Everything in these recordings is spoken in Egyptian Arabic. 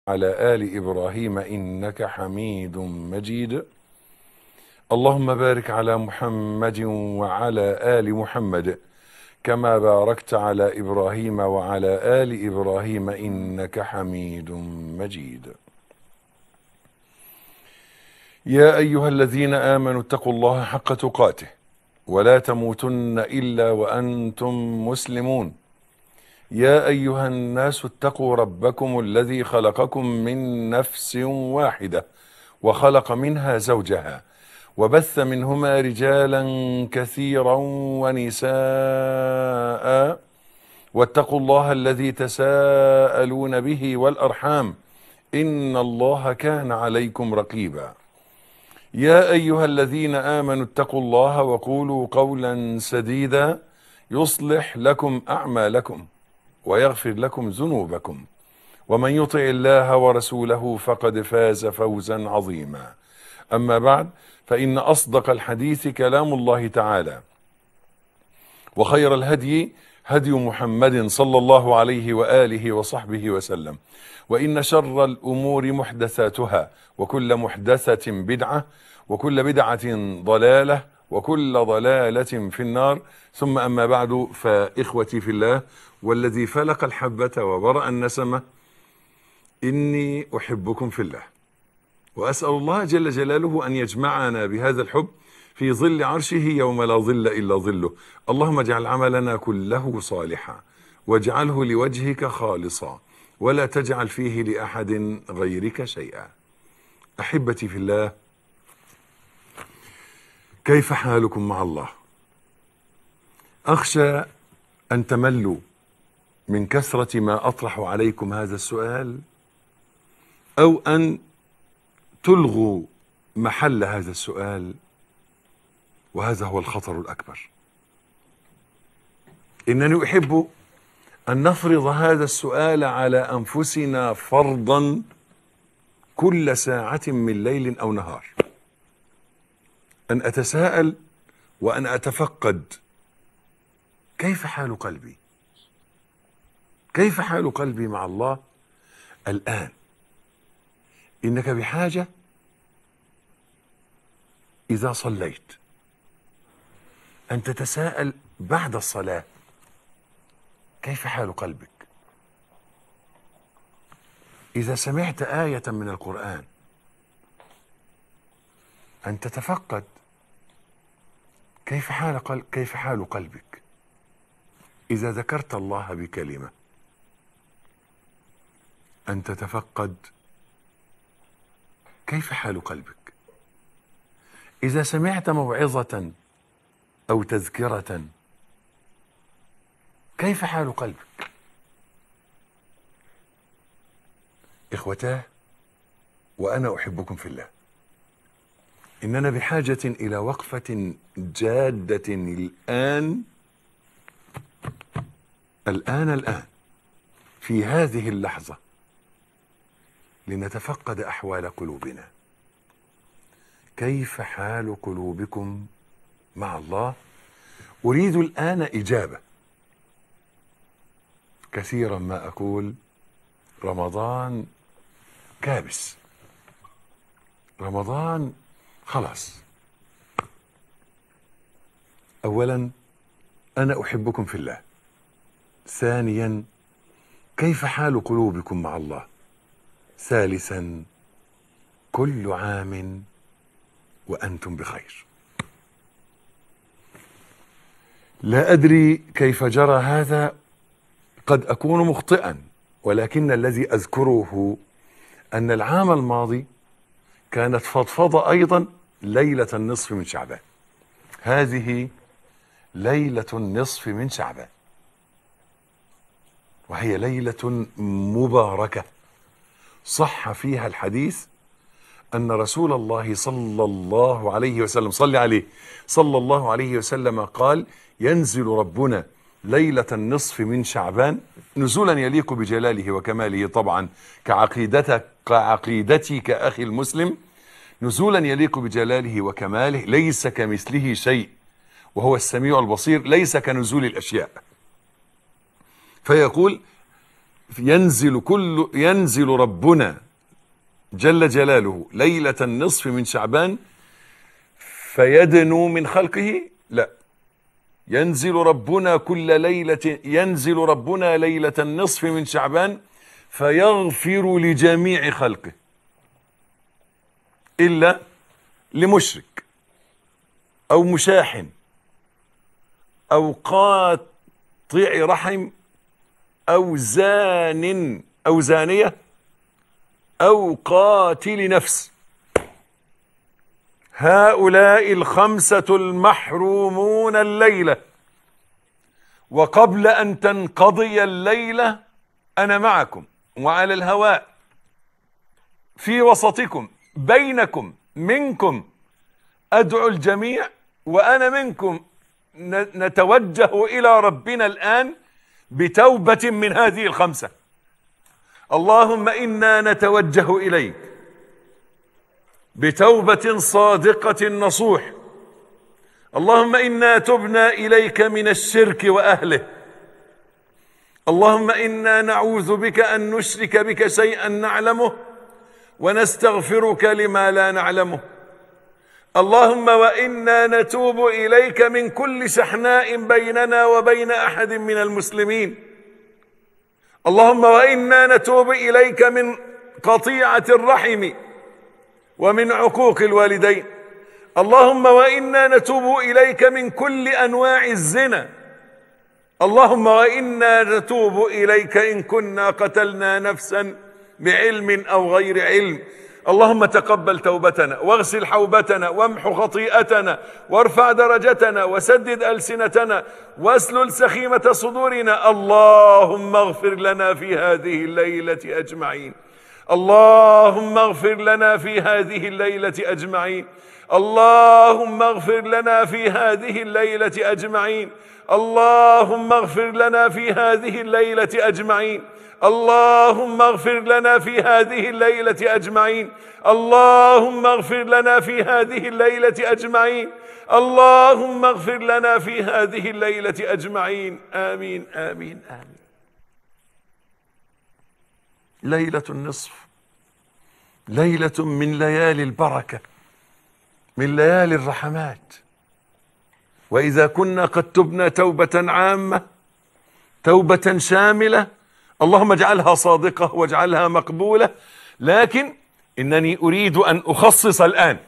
على آل إبراهيم إنك حميد مجيد اللهم بارك على محمد وعلى آل محمد كما باركت على إبراهيم وعلى آل إبراهيم إنك حميد مجيد يا أيها الذين آمنوا اتقوا الله حق تقاته ولا تموتن إلا وأنتم مسلمون يا أيها الناس اتقوا ربكم الذي خلقكم من نفس واحدة وخلق منها زوجها وبث منهما رجالا كثيرا ونساء واتقوا الله الذي تساءلون به والأرحام إن الله كان عليكم رقيبا يا أيها الذين آمنوا اتقوا الله وقولوا قولا سديدا يصلح لكم أعمالكم ويغفر لكم ذنوبكم ومن يطع الله ورسوله فقد فاز فوزا عظيما أما بعد فإن أصدق الحديث كلام الله تعالى وخير الهدي هدي محمد صلى الله عليه وآله وصحبه وسلم وإن شر الأمور محدثاتها وكل محدثة بدعة وكل بدعة ضلالة وكل ضلالة في النار ثم أما بعد فإخوتي في الله والذي فلق الحبة وبرأ النسمة إني أحبكم في الله وأسأل الله جل جلاله أن يجمعنا بهذا الحب في ظل عرشه يوم لا ظل إلا ظله اللهم اجعل عملنا كله صالحا واجعله لوجهك خالصا ولا تجعل فيه لأحد غيرك شيئا أحبتي في الله كيف حالكم مع الله أخشى أن تملوا من كثرة ما أطرح عليكم هذا السؤال أو أن تلغوا محل هذا السؤال وهذا هو الخطر الأكبر إنني أحب أن نفرض هذا السؤال على أنفسنا فرضا كل ساعة من ليل أو نهار أن أتساءل وأن أتفقد كيف حال قلبي كيف حال قلبي مع الله الآن إنك بحاجة إذا صليت أن تتساءل بعد الصلاة كيف حال قلبك إذا سمعت آية من القرآن أن تتفقد كيف حال قل... كيف حال قلبك إذا ذكرت الله بكلمة أن تتفقد كيف حال قلبك إذا سمعت موعظة أو تذكرة كيف حال قلبك إخوتاه وأنا أحبكم في الله إننا بحاجة إلى وقفة جادة الآن الآن الآن في هذه اللحظة لنتفقد أحوال قلوبنا كيف حال قلوبكم مع الله أريد الآن إجابة كثيرا ما أقول رمضان كابس رمضان خلاص أولا أنا أحبكم في الله ثانيا كيف حال قلوبكم مع الله ثالثا كل عام وأنتم بخير لا أدري كيف جرى هذا قد أكون مخطئا ولكن الذي أذكره أن العام الماضي كانت فضفضة أيضا ليلة النصف من شعبان هذه ليلة النصف من شعبان وهي ليلة مباركة صح فيها الحديث أن رسول الله صلى الله عليه وسلم صلى عليه صلى الله عليه وسلم قال ينزل ربنا ليلة النصف من شعبان نزولا يليق بجلاله وكماله طبعا كعقيدتك كعقيدتي كأخي المسلم نزولا يليق بجلاله وكماله ليس كمثله شيء وهو السميع البصير ليس كنزول الأشياء فيقول ينزل كل ينزل ربنا جل جلاله ليلة النصف من شعبان فيدنو من خلقه لا ينزل ربنا كل ليلة ينزل ربنا ليلة النصف من شعبان فيغفر لجميع خلقه إلا لمشرك أو مشاحن أو قاطع رحم أو زان أو زانية أو قاتل نفس هؤلاء الخمسة المحرومون الليلة وقبل أن تنقضي الليلة أنا معكم وعلى الهواء في وسطكم بينكم منكم أدعو الجميع وأنا منكم نتوجه إلى ربنا الآن بتوبة من هذه الخمسة اللهم إنا نتوجه إليك بتوبة صادقة نصوح اللهم إنا تبنا إليك من الشرك وأهله اللهم إنا نعوذ بك أن نشرك بك شيئا نعلمه ونستغفرك لما لا نعلمه اللهم وإنا نتوب إليك من كل شحناء بيننا وبين أحد من المسلمين اللهم وإنا نتوب إليك من قطيعة الرحم ومن عقوق الوالدين اللهم وإنا نتوب إليك من كل أنواع الزنا اللهم وإنا نتوب إليك إن كنا قتلنا نفسا بعلم أو غير علم اللهم تقبل توبتنا واغسل حوبتنا وامح خطيئتنا وارفع درجتنا وسدد ألسنتنا واسلل سخيمة صدورنا اللهم اغفر لنا في هذه الليلة أجمعين اللهم اغفر لنا في هذه الليلة أجمعين اللهم اغفر لنا في هذه الليلة أجمعين اللهم اغفر لنا في هذه الليلة أجمعين اللهم اغفر لنا في هذه الليلة أجمعين اللهم اغفر لنا في هذه الليلة أجمعين اللهم اغفر لنا في هذه الليلة أجمعين آمين آمين آمين ليلة النصف ليلة من ليالي البركة من ليالي الرحمات وإذا كنا قد تبنا توبة عامة توبة شاملة اللهم اجعلها صادقة واجعلها مقبولة لكن إنني أريد أن أخصص الآن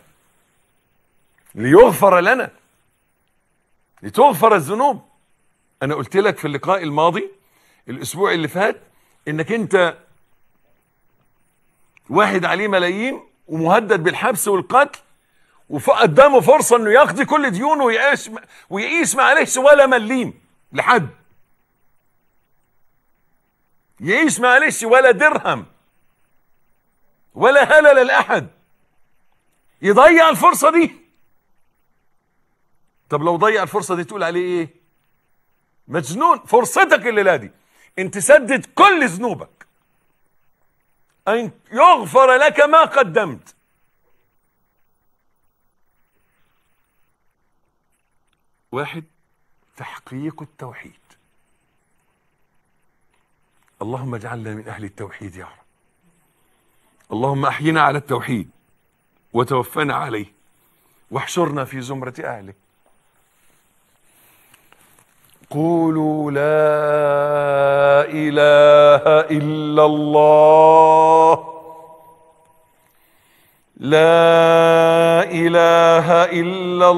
ليغفر لنا لتغفر الذنوب أنا قلت لك في اللقاء الماضي الأسبوع اللي فات إنك أنت واحد عليه ملايين ومهدد بالحبس والقتل وقدامه فرصة انه يقضي كل ديونه ويعيش ويعيش ما عليهش ولا مليم لحد يعيش ما عليهش ولا درهم ولا هلل لأحد يضيع الفرصة دي طب لو ضيع الفرصة دي تقول عليه ايه مجنون فرصتك الليلة دي ان تسدد كل ذنوبك ان يغفر لك ما قدمت واحد تحقيق التوحيد اللهم اجعلنا من اهل التوحيد يا رب اللهم احينا على التوحيد وتوفنا عليه واحشرنا في زمرة اهله قولوا لا اله الا الله لا اله الا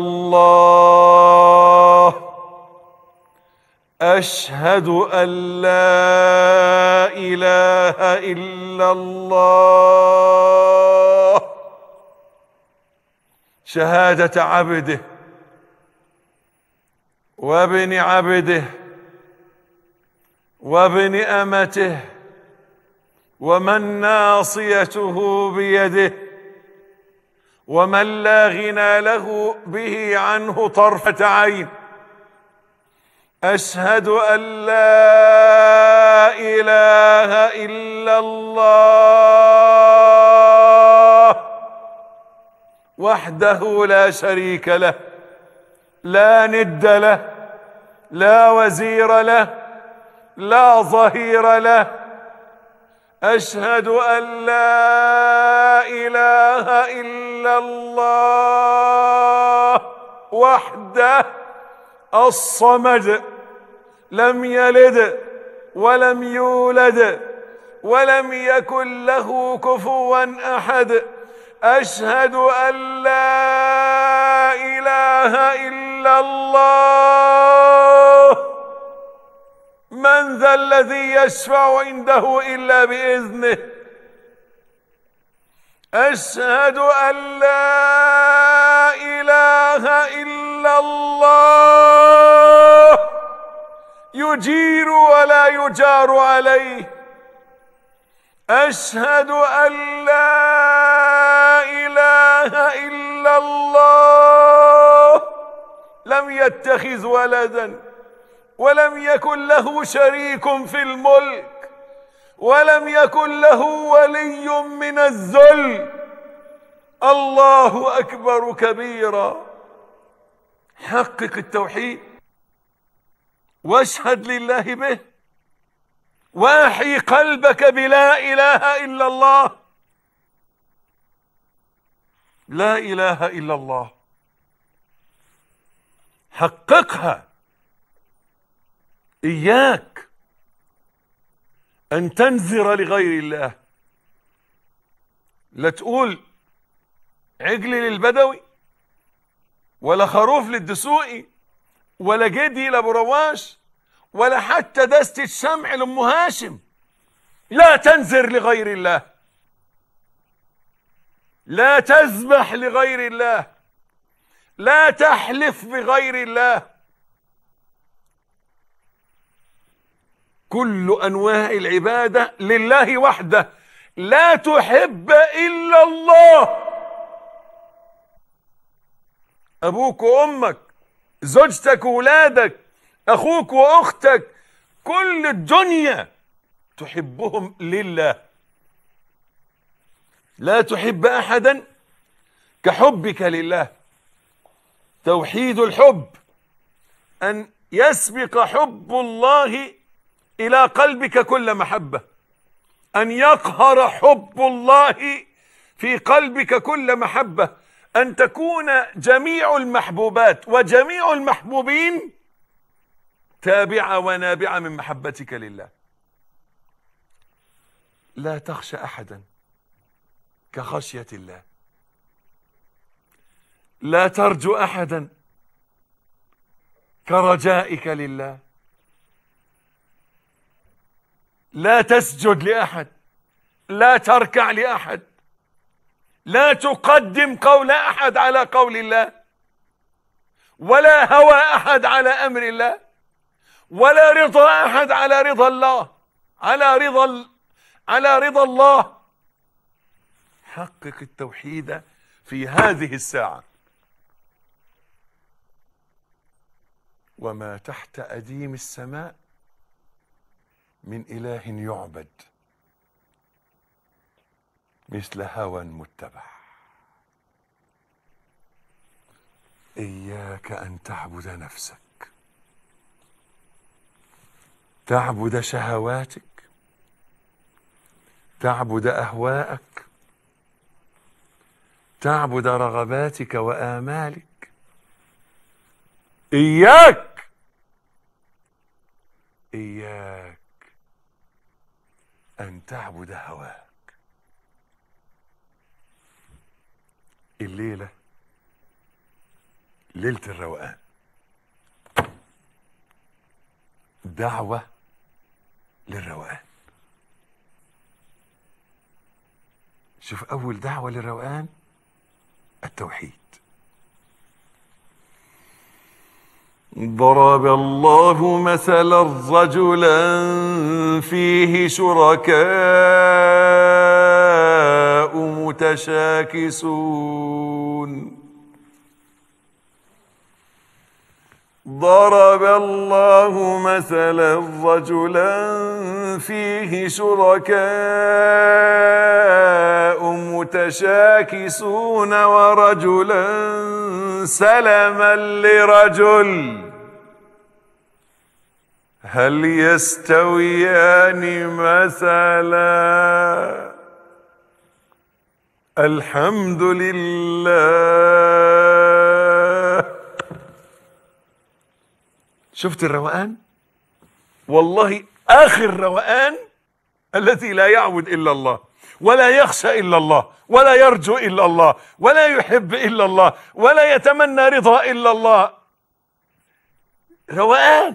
الله اشهد ان لا اله الا الله شهاده عبده وابن عبده وابن امته ومن ناصيته بيده ومن لا غنى له به عنه طرفة عين أشهد أن لا إله إلا الله وحده لا شريك له لا ند له لا وزير له لا ظهير له أشهد أن لا إله إلا الله وحده الصمد لم يلد ولم يولد ولم يكن له كفوا أحد أشهد أن لا إله إلا الله من ذا الذي يشفع عنده إلا بإذنه أشهد أن لا إله إلا الله يجير ولا يجار عليه أشهد أن لا إله إلا الله لم يتخذ ولدا ولم يكن له شريك في الملك ولم يكن له ولي من الذل الله أكبر كبيرا حقق التوحيد واشهد لله به واحي قلبك بلا اله الا الله لا اله الا الله حققها اياك ان تنذر لغير الله لا تقول عجل للبدوي ولا خروف للدسوقي ولا جدي لابو رواش ولا حتى دستة شمع لأم هاشم لا تنذر لغير الله لا تذبح لغير الله لا تحلف بغير الله كل أنواع العبادة لله وحده لا تحب إلا الله أبوك وأمك زوجتك وولادك اخوك واختك كل الدنيا تحبهم لله لا تحب احدا كحبك لله توحيد الحب ان يسبق حب الله الى قلبك كل محبه ان يقهر حب الله في قلبك كل محبه ان تكون جميع المحبوبات وجميع المحبوبين تابعة ونابعة من محبتك لله لا تخشى أحدا كخشية الله لا ترجو أحدا كرجائك لله لا تسجد لأحد لا تركع لأحد لا تقدم قول أحد على قول الله ولا هوى أحد على أمر الله ولا رضا احد على رضا الله على رضا على رضا الله حقق التوحيد في هذه الساعه وما تحت اديم السماء من اله يعبد مثل هوى متبع اياك ان تعبد نفسك تعبد شهواتك تعبد اهواءك تعبد رغباتك وامالك اياك اياك ان تعبد هواك الليله ليله الروقان دعوه للروقان شوف اول دعوه للروقان التوحيد ضرب الله مثلا رجلا فيه شركاء متشاكسون ضرب الله مثلا رجلا فيه شركاء متشاكسون ورجلا سلما لرجل هل يستويان مثلا الحمد لله شفت الروقان والله اخر روقان الذي لا يعبد الا الله ولا يخشى الا الله ولا يرجو الا الله ولا يحب الا الله ولا يتمنى رضا الا الله روقان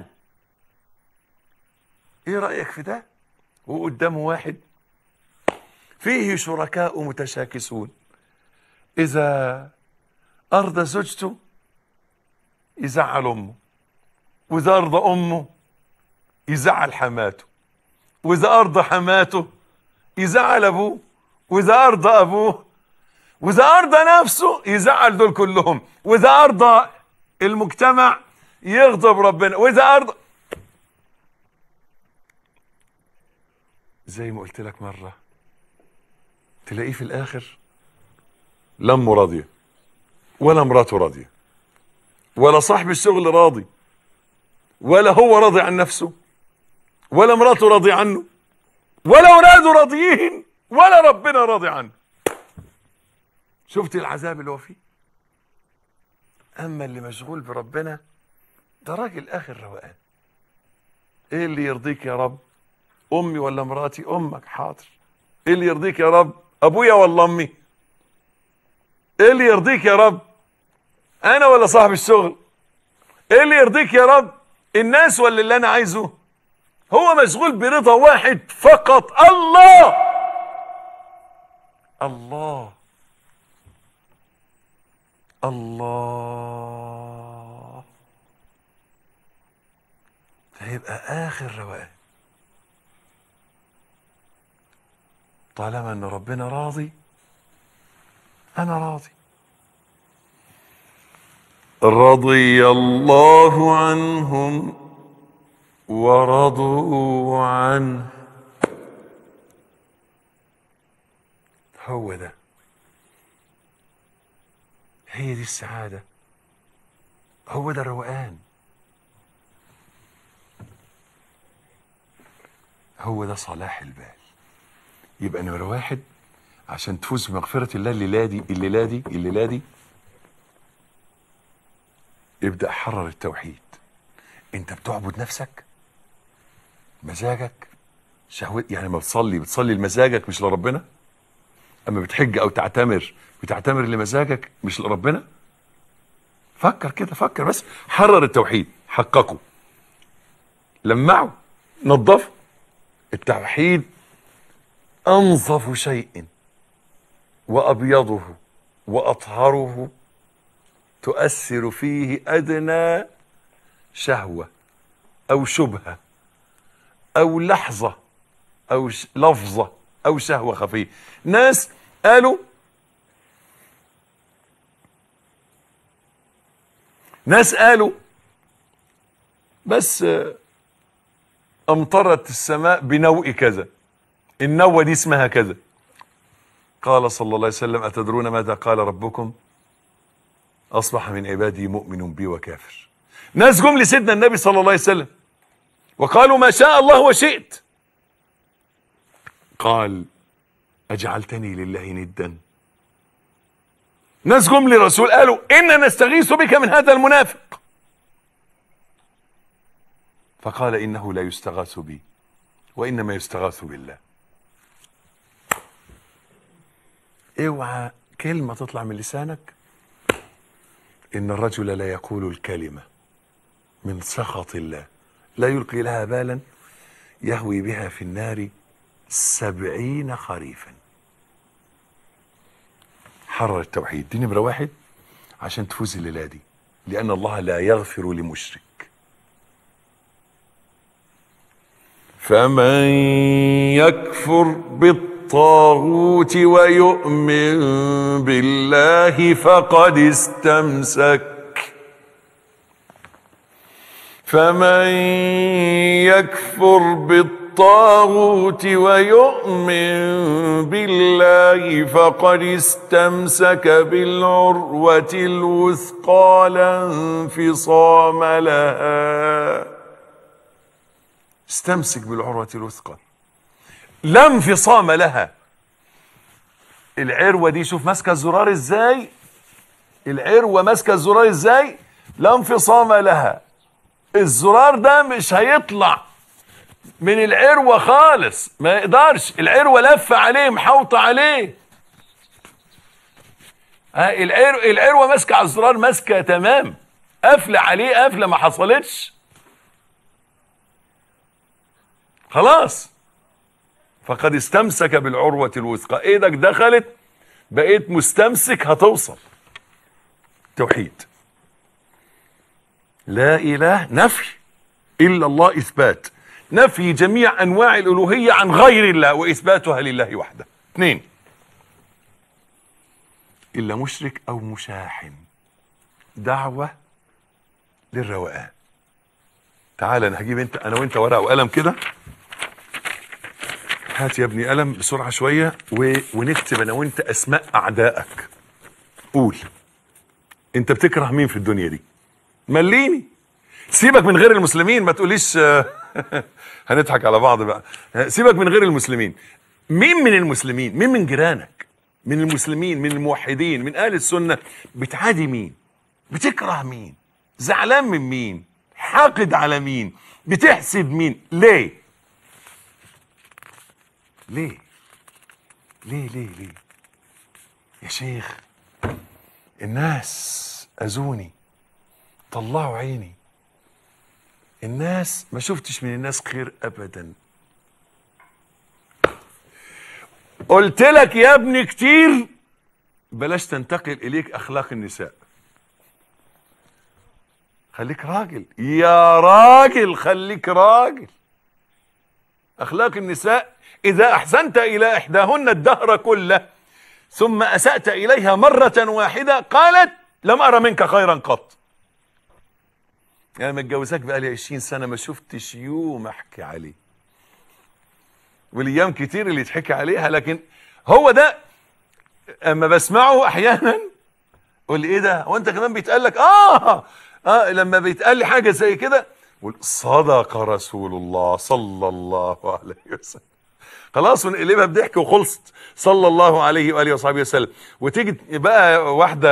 ايه رايك في ده وقدامه واحد فيه شركاء متشاكسون اذا ارضى زوجته يزعل امه واذا ارضى امه يزعل حماته واذا ارضى حماته يزعل ابوه واذا ارضى ابوه واذا ارضى نفسه يزعل دول كلهم واذا ارضى المجتمع يغضب ربنا واذا ارضى زي ما قلت لك مره تلاقيه في الاخر لا امه راضيه ولا مراته راضيه ولا صاحب الشغل راضي ولا هو راضي عن نفسه ولا مراته راضي عنه ولا اولاده راضيين ولا ربنا راضي عنه شفت العذاب اللي هو فيه اما اللي مشغول بربنا ده راجل اخر روقان ايه اللي يرضيك يا رب امي ولا مراتي امك حاضر ايه اللي يرضيك يا رب ابويا ولا امي ايه اللي يرضيك يا رب انا ولا صاحب الشغل ايه اللي يرضيك يا رب الناس ولا اللي انا عايزه هو مشغول برضا واحد فقط الله الله الله ده هيبقى اخر روقان طالما ان ربنا راضي انا راضي رضي الله عنهم ورضوا عنه هو ده هي دي السعادة هو ده الروقان هو ده صلاح البال يبقى نمرة واحد عشان تفوز بمغفرة الله الليلة دي الليلة دي الليلة دي ابدأ حرر التوحيد انت بتعبد نفسك مزاجك شهوة يعني ما بتصلي بتصلي لمزاجك مش لربنا اما بتحج او تعتمر بتعتمر لمزاجك مش لربنا فكر كده فكر بس حرر التوحيد حققه لمعه نظفه التوحيد انظف شيء وابيضه واطهره تؤثر فيه ادنى شهوه او شبهه او لحظه او ش- لفظه او شهوه خفيه ناس قالوا ناس قالوا بس آه، امطرت السماء بنوء كذا النوة دي اسمها كذا قال صلى الله عليه وسلم أتدرون ماذا قال ربكم أصبح من عبادي مؤمن بي وكافر ناس جم لسيدنا النبي صلى الله عليه وسلم وقالوا ما شاء الله وشئت قال أجعلتني لله ندا ناس جم لرسول قالوا إنا نستغيث بك من هذا المنافق فقال إنه لا يستغاث بي وإنما يستغاث بالله اوعى كلمة تطلع من لسانك إن الرجل لا يقول الكلمة من سخط الله لا يلقي لها بالا يهوي بها في النار سبعين خريفا حرر التوحيد دي نمرة واحد عشان تفوز الليلة دي لأن الله لا يغفر لمشرك فمن يكفر بالطاغوت ويؤمن بالله فقد استمسك فمن يكفر بالطاغوت ويؤمن بالله فقد استمسك بالعروة الوثقى لا انفصام لها استمسك بالعروة الوثقى لا انفصام لها العروة دي شوف ماسكة الزرار ازاي العروة ماسكة الزرار ازاي لا انفصام لها الزرار ده مش هيطلع من العروة خالص ما يقدرش العروة لفة عليه محوطة عليه ها العرو العروة ماسكة على الزرار ماسكة تمام قافلة عليه قافلة ما حصلتش خلاص فقد استمسك بالعروة الوثقى ايدك دخلت بقيت مستمسك هتوصل توحيد لا اله نفي الا الله اثبات نفي جميع انواع الالوهيه عن غير الله واثباتها لله وحده اثنين الا مشرك او مشاحن دعوه للروقان تعال انا هجيب انت انا وانت ورقه وقلم كده هات يا ابني قلم بسرعه شويه و... ونكتب انا وانت اسماء اعدائك قول انت بتكره مين في الدنيا دي مليني سيبك من غير المسلمين ما تقوليش آه، هنضحك على بعض بقى سيبك من غير المسلمين مين من المسلمين مين من جيرانك من المسلمين من الموحدين من اهل السنه بتعادي مين بتكره مين زعلان من مين حاقد على مين بتحسد مين ليه ليه ليه ليه ليه يا شيخ الناس اذوني طلعوا عيني الناس ما شفتش من الناس خير ابدا قلت لك يا ابني كتير بلاش تنتقل اليك اخلاق النساء خليك راجل يا راجل خليك راجل اخلاق النساء اذا احسنت الى احداهن الدهر كله ثم اسات اليها مره واحده قالت لم ارى منك خيرا قط انا متجوزاك بقالي 20 سنه ما شفتش يوم احكي عليه والايام كتير اللي يتحكي عليها لكن هو ده اما بسمعه احيانا قول لي ايه ده هو انت كمان بيتقال لك اه اه لما بيتقال لي حاجه زي كده قول صدق رسول الله صلى الله عليه وسلم خلاص ونقلبها بضحك وخلصت صلى الله عليه واله وصحبه وسلم وتيجي بقى واحده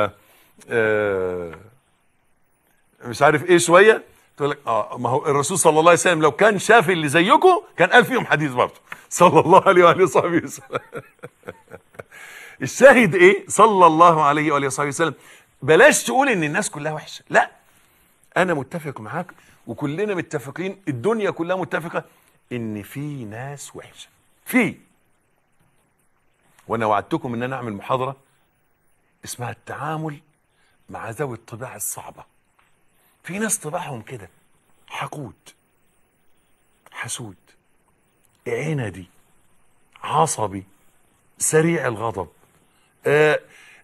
آه مش عارف ايه شويه تقول لك اه ما هو الرسول صلى الله عليه وسلم لو كان شاف اللي زيكم كان قال فيهم حديث برضه صلى الله عليه واله وصحبه وسلم الشاهد ايه صلى الله عليه واله وصحبه وسلم بلاش تقول ان الناس كلها وحشه لا انا متفق معاك وكلنا متفقين الدنيا كلها متفقه ان في ناس وحشه في وانا وعدتكم ان انا اعمل محاضره اسمها التعامل مع ذوي الطباع الصعبه في ناس طباعهم كده حقود حسود عندي عصبي سريع الغضب آه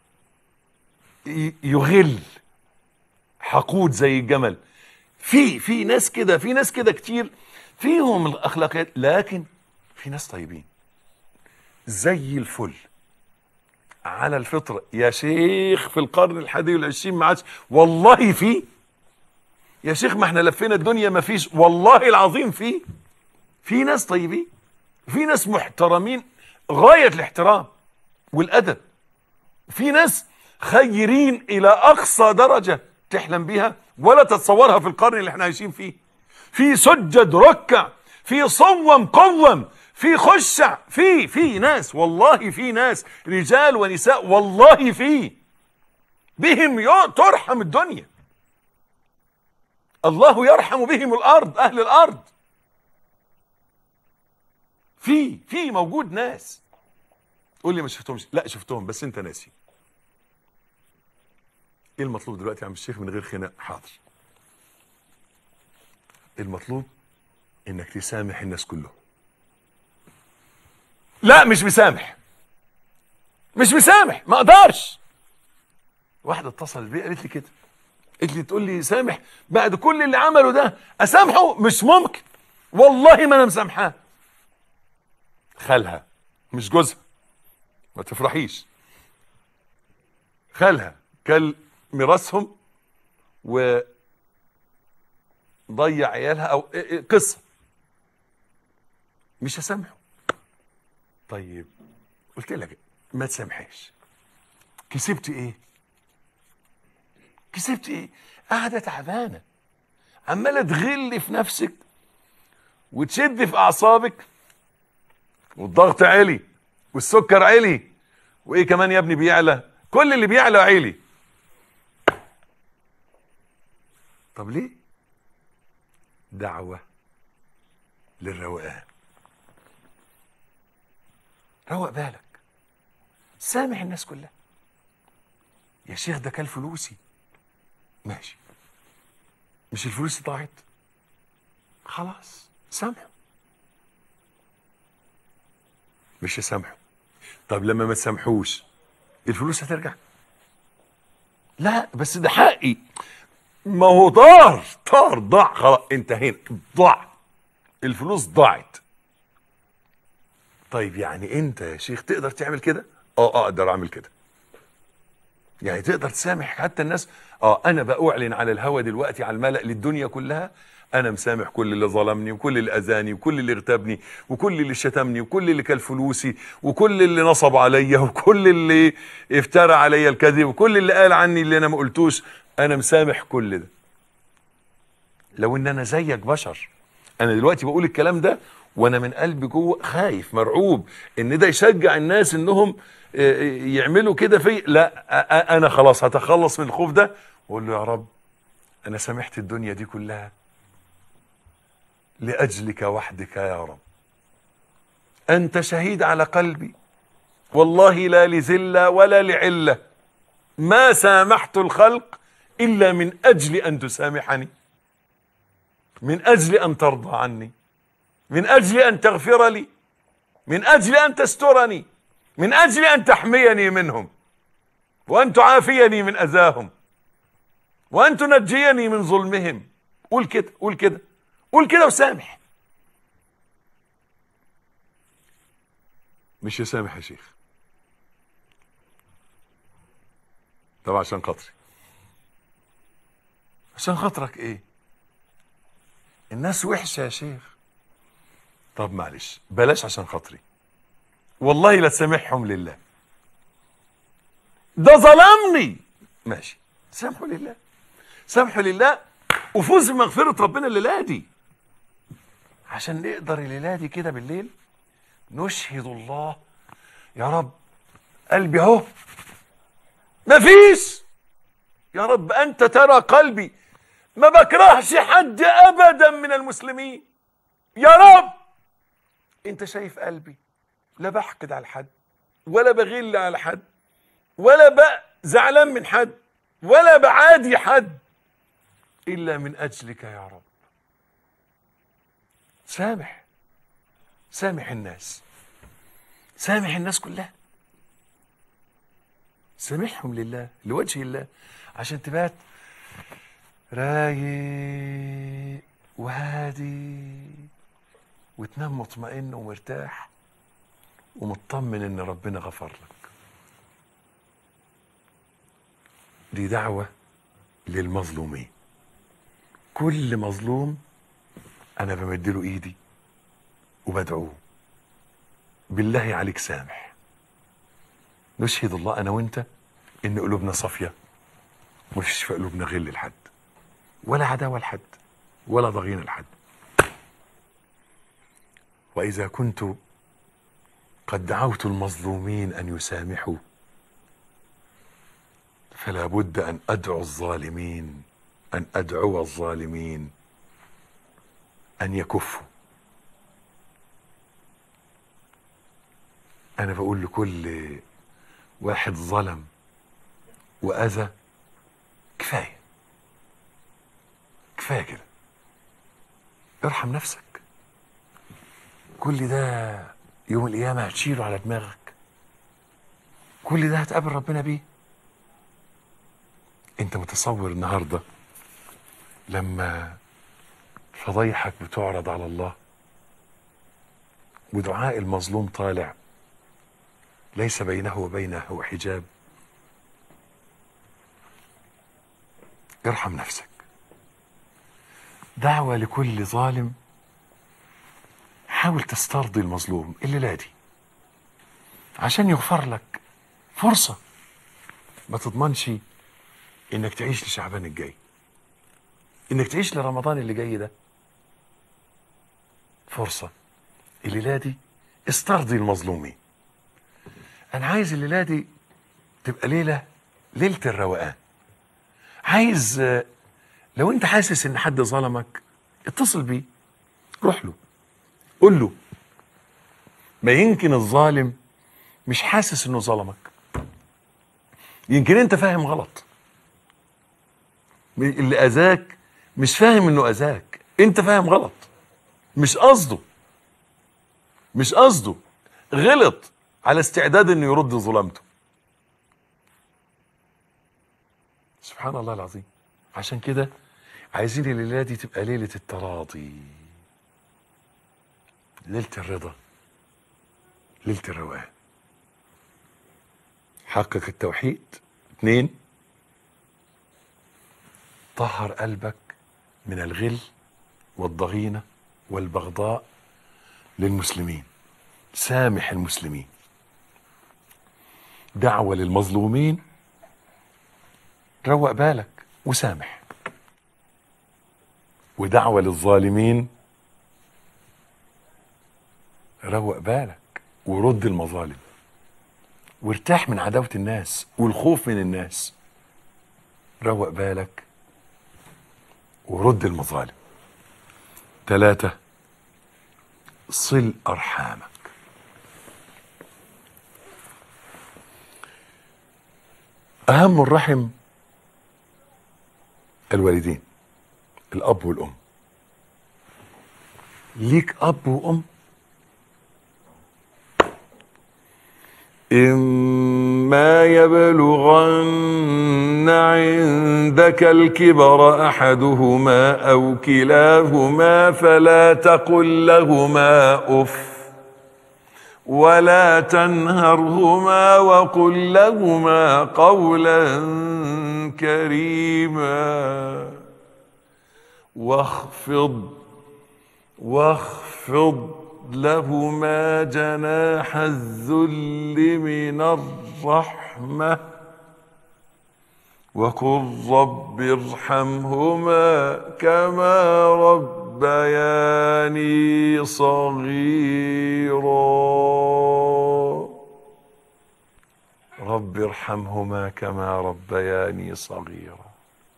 ي- يغل حقود زي الجمل في في ناس كده في ناس كده كتير فيهم الاخلاقيات لكن في ناس طيبين زي الفل على الفطره يا شيخ في القرن الحادي والعشرين ما عادش والله في يا شيخ ما احنا لفينا الدنيا ما فيش والله العظيم في في ناس طيبين في ناس محترمين غايه الاحترام والادب في ناس خيرين الى اقصى درجه تحلم بيها ولا تتصورها في القرن اللي احنا عايشين فيه في سجد ركع في صوم قوم في خشع في في ناس والله في ناس رجال ونساء والله في بهم يو- ترحم الدنيا الله يرحم بهم الارض اهل الارض في في موجود ناس قول لي ما شفتهمش لا شفتهم بس انت ناسي ايه المطلوب دلوقتي يا عم الشيخ من غير خناق حاضر المطلوب انك تسامح الناس كلهم لا مش مسامح مش مسامح ما اقدرش واحده اتصلت بي قالت لي كده قالت لي تقول لي سامح بعد كل اللي عمله ده اسامحه مش ممكن والله ما انا مسامحاه خالها مش جوزها ما تفرحيش خالها كل ميراثهم و ضيع عيالها او إيه إيه قصه مش هسامحه طيب قلت لك ما تسامحش كسبت ايه كسبت ايه قاعده تعبانه عماله تغل في نفسك وتشد في اعصابك والضغط عالي والسكر عالي وايه كمان يا ابني بيعلى كل اللي بيعلى عالي طب ليه دعوه للروقان روق بالك سامح الناس كلها يا شيخ ده كان فلوسي ماشي مش الفلوس ضاعت خلاص سامحه مش هسامحه طب لما ما تسامحوش الفلوس هترجع لا بس ده حقي ما هو طار طار ضاع خلاص انتهينا ضاع الفلوس ضاعت طيب يعني انت يا شيخ تقدر تعمل كده اه اقدر اعمل كده يعني تقدر تسامح حتى الناس اه انا باعلن على الهوا دلوقتي على الملأ للدنيا كلها انا مسامح كل اللي ظلمني وكل اللي اذاني وكل اللي اغتابني وكل اللي شتمني وكل اللي كل فلوسي وكل اللي نصب عليا وكل اللي افترى عليا الكذب وكل اللي قال عني اللي انا ما قلتوش انا مسامح كل ده لو ان انا زيك بشر انا دلوقتي بقول الكلام ده وانا من قلبي جوه خايف مرعوب ان ده يشجع الناس انهم آه، يعملوا كده في لا آه، آه، انا خلاص هتخلص من الخوف ده واقول له يا رب انا سامحت الدنيا دي كلها لاجلك وحدك يا رب انت شهيد على قلبي والله لا لذله ولا لعله ما سامحت الخلق الا من اجل ان تسامحني من اجل ان ترضى عني من اجل ان تغفر لي من اجل ان تسترني من اجل ان تحميني منهم وان تعافيني من اذاهم وان تنجيني من ظلمهم قول كده قول كده قول كده وسامح مش يسامح يا شيخ طب عشان خاطري عشان خاطرك ايه الناس وحشه يا شيخ طب معلش بلاش عشان خاطري والله لا تسامحهم لله ده ظلمني ماشي سامحوا لله سامحوا لله وفوز بمغفرة ربنا الليلة دي عشان نقدر الليلة دي كده بالليل نشهد الله يا رب قلبي اهو مفيش يا رب انت ترى قلبي ما بكرهش حد ابدا من المسلمين يا رب انت شايف قلبي لا بحقد على حد ولا بغل على حد ولا بقى زعلان من حد ولا بعادي حد الا من اجلك يا رب سامح سامح الناس سامح الناس كلها سامحهم لله لوجه الله عشان تبات رايق وهادي وتنام مطمئن ومرتاح ومطمن ان ربنا غفر لك دي دعوة للمظلومين كل مظلوم انا بمدله ايدي وبدعوه بالله عليك سامح نشهد الله انا وانت ان قلوبنا صافيه مفيش في قلوبنا غل لحد ولا عداوه لحد ولا ضغينه لحد واذا كنت قد دعوت المظلومين ان يسامحوا فلا بد ان ادعو الظالمين ان ادعو الظالمين ان يكفوا انا بقول لكل واحد ظلم واذى كفايه كفايه كده ارحم نفسك كل ده يوم القيامه هتشيله على دماغك كل ده هتقابل ربنا بيه انت متصور النهارده لما فضايحك بتعرض على الله ودعاء المظلوم طالع ليس بينه وبينه حجاب ارحم نفسك دعوة لكل ظالم حاول تسترضي المظلوم الليله دي عشان يغفر لك فرصه ما تضمنش انك تعيش لشعبان الجاي انك تعيش لرمضان اللي جاي ده فرصه الليله دي استرضي المظلومين انا عايز الليله دي تبقى ليله ليله الروقان عايز آه، لو انت حاسس ان حد ظلمك اتصل بيه روح له قول له ما يمكن الظالم مش حاسس انه ظلمك يمكن انت فاهم غلط اللي اذاك مش فاهم انه اذاك انت فاهم غلط مش قصده مش قصده غلط على استعداد انه يرد ظلامته سبحان الله العظيم عشان كده عايزين الليله دي تبقى ليله التراضي ليله الرضا ليله الروقان حقق التوحيد اثنين طهر قلبك من الغل والضغينه والبغضاء للمسلمين سامح المسلمين دعوه للمظلومين روق بالك وسامح ودعوه للظالمين روق بالك ورد المظالم وارتاح من عداوه الناس والخوف من الناس روق بالك ورد المظالم ثلاثة صل أرحامك أهم الرحم الوالدين الأب والأم ليك أب وأم إما يبلغن عندك الكبر أحدهما أو كلاهما فلا تقل لهما أف ولا تنهرهما وقل لهما قولا كريما واخفض واخفض لهما جناح الذل من الرحمه وقل رب ارحمهما كما ربياني صغيرا رب ارحمهما كما ربياني صغيرا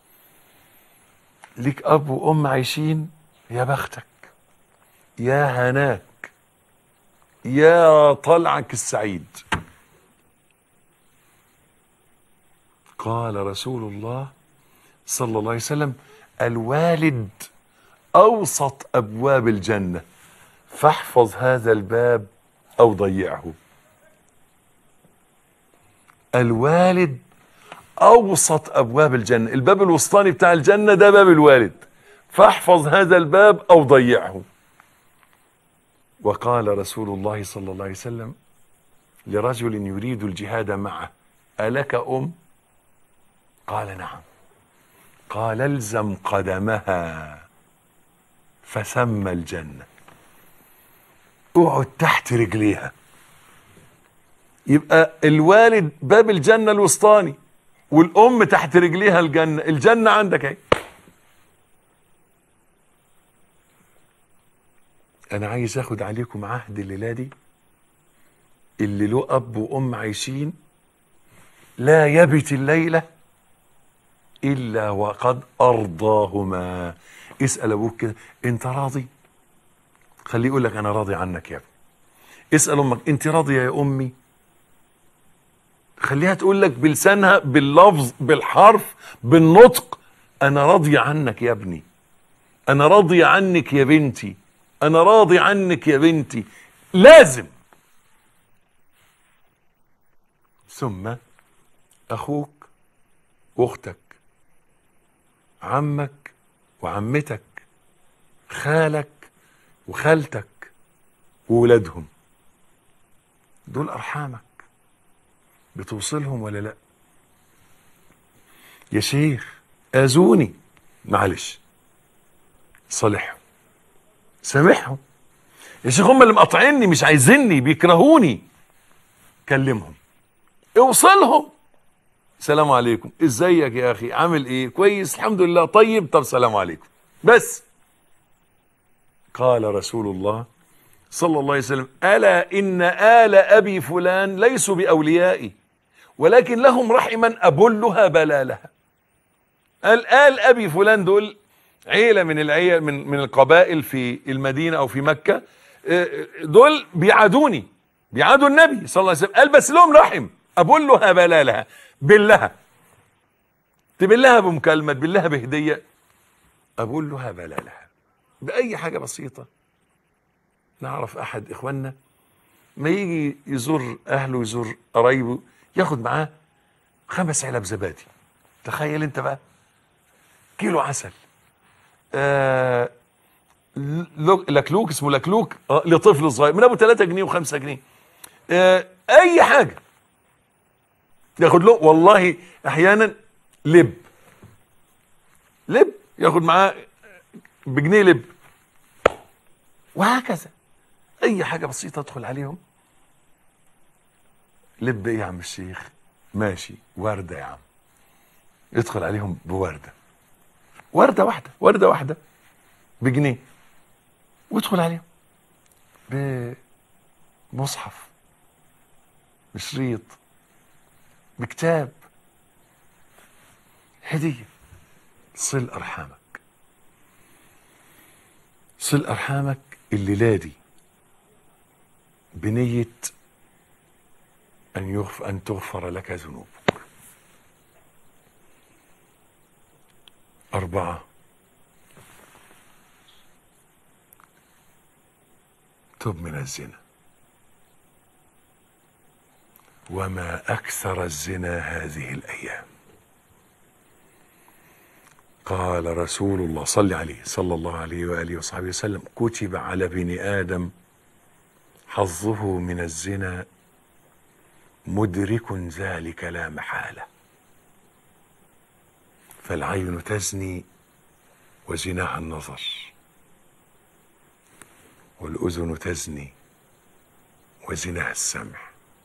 ليك اب وام عايشين يا بختك يا هناك يا طلعك السعيد قال رسول الله صلى الله عليه وسلم الوالد اوسط ابواب الجنه فاحفظ هذا الباب او ضيعه الوالد اوسط ابواب الجنه الباب الوسطاني بتاع الجنه ده باب الوالد فاحفظ هذا الباب او ضيعه وقال رسول الله صلى الله عليه وسلم لرجل يريد الجهاد معه الك ام قال نعم قال الزم قدمها فسمى الجنه اقعد تحت رجليها يبقى الوالد باب الجنه الوسطاني والام تحت رجليها الجنه الجنه عندك اهي انا عايز اخد عليكم عهد الليله دي اللي له اب وام عايشين لا يبت الليله الا وقد ارضاهما اسال ابوك كده انت راضي خليه يقول لك انا راضي عنك يا ابني اسال امك انت راضيه يا امي خليها تقول لك بلسانها باللفظ بالحرف بالنطق انا راضيه عنك يا ابني انا راضيه عنك يا بنتي انا راضي عنك يا بنتي لازم ثم اخوك واختك عمك وعمتك خالك وخالتك وولادهم دول ارحامك بتوصلهم ولا لا يا شيخ اذوني معلش صالحهم سامحهم يا شيخ هم اللي مقاطعيني مش عايزيني بيكرهوني كلمهم اوصلهم سلام عليكم ازيك يا اخي عامل ايه كويس الحمد لله طيب طب سلام عليكم بس قال رسول الله صلى الله عليه وسلم الا ان ال ابي فلان ليسوا باوليائي ولكن لهم رحما ابلها بلالها قال آل أبي فلان دول عيلة من العيل من من القبائل في المدينة أو في مكة آه، دول بيعادوني بيعادوا النبي صلى الله عليه وسلم قال بس لهم رحم أبلها بلالها بلها تبلها بمكالمة تبلها بهدية أبلها بلالها بأي حاجة بسيطة نعرف أحد إخواننا ما يجي يزور أهله يزور قرايبه ياخد معاه خمس علب زبادي تخيل أنت بقى كيلو عسل آه لو- لكلوك اسمه لكلوك آه لطفل صغير من ابو 3 جنيه و5 جنيه آه اي حاجه ياخد له والله احيانا لب لب ياخد معاه بجنيه لب وهكذا اي حاجه بسيطه تدخل عليهم لب ايه يا عم الشيخ ماشي ورده يا عم يدخل عليهم بورده ورده واحده ورده واحده بجنيه وادخل عليهم بمصحف بشريط بكتاب هديه صل ارحامك صل ارحامك الليله دي بنيه ان يغف ان تغفر لك ذنوبك أربعة تب من الزنا وما أكثر الزنا هذه الأيام قال رسول الله صلى عليه صلى الله عليه وآله وصحبه وسلم كتب على ابن آدم حظه من الزنا مدرك ذلك لا محاله فالعين تزني وزناها النظر والأذن تزني وزناها السمع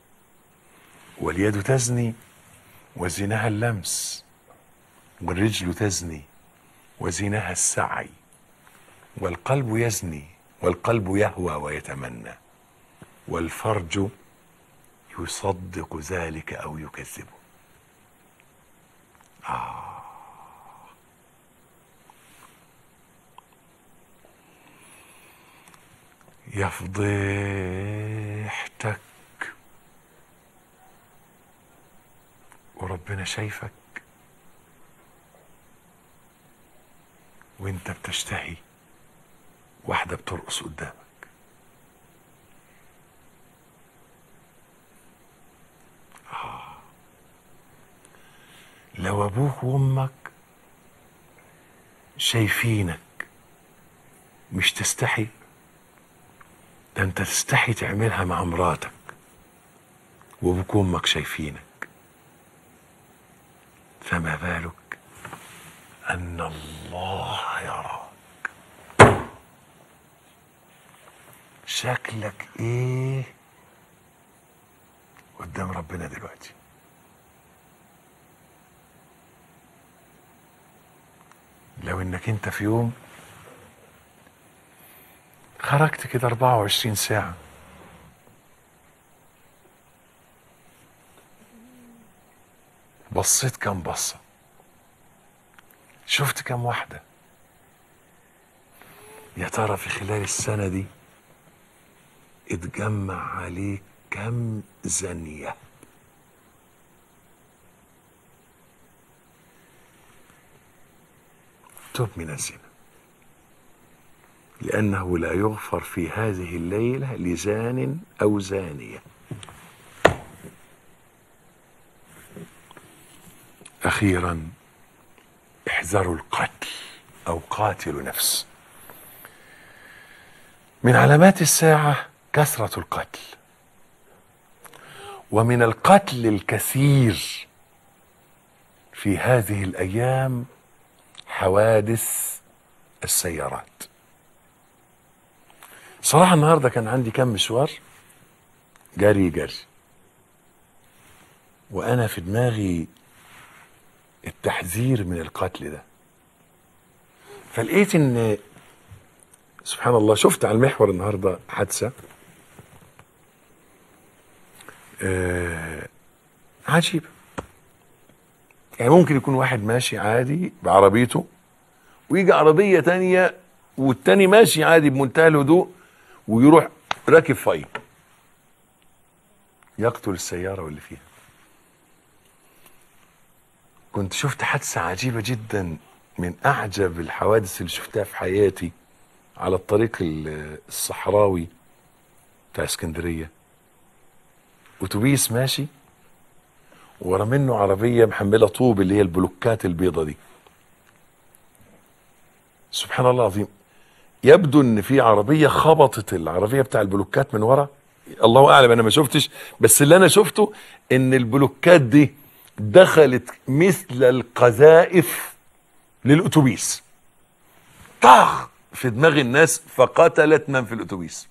واليد تزني وزناها اللمس والرجل تزني وزناها السعي والقلب يزني والقلب يهوى ويتمنى والفرج يصدق ذلك أو يكذبه يا فضيحتك وربنا شايفك وانت بتشتهي واحدة بترقص قدامك آه. لو ابوك وامك شايفينك مش تستحي ده انت تستحي تعملها مع مراتك وابوك وامك شايفينك فما بالك ان الله يراك شكلك ايه قدام ربنا دلوقتي لو انك انت في يوم خرجت كده 24 ساعة بصيت كم بصة شفت كم واحدة يا ترى في خلال السنة دي اتجمع عليك كم زنية تب من الزنا لأنه لا يغفر في هذه الليلة لزان أو زانية أخيرا احذروا القتل أو قاتل نفس من علامات الساعة كثرة القتل ومن القتل الكثير في هذه الأيام حوادث السيارات صراحة النهاردة كان عندي كم مشوار جري جري وأنا في دماغي التحذير من القتل ده فلقيت إن سبحان الله شفت على المحور النهاردة حادثة آه عجيبة يعني ممكن يكون واحد ماشي عادي بعربيته ويجي عربية تانية والتاني ماشي عادي بمنتهى الهدوء ويروح راكب فاي يقتل السيارة واللي فيها كنت شفت حادثة عجيبة جدا من أعجب الحوادث اللي شفتها في حياتي على الطريق ال- الصحراوي بتاع اسكندرية أتوبيس ماشي ورا منه عربية محملة طوب اللي هي البلوكات البيضة دي سبحان الله العظيم يبدو ان في عربيه خبطت العربيه بتاع البلوكات من ورا الله اعلم انا ما شفتش بس اللي انا شفته ان البلوكات دي دخلت مثل القذائف للاتوبيس طخ في دماغ الناس فقتلت من في الاتوبيس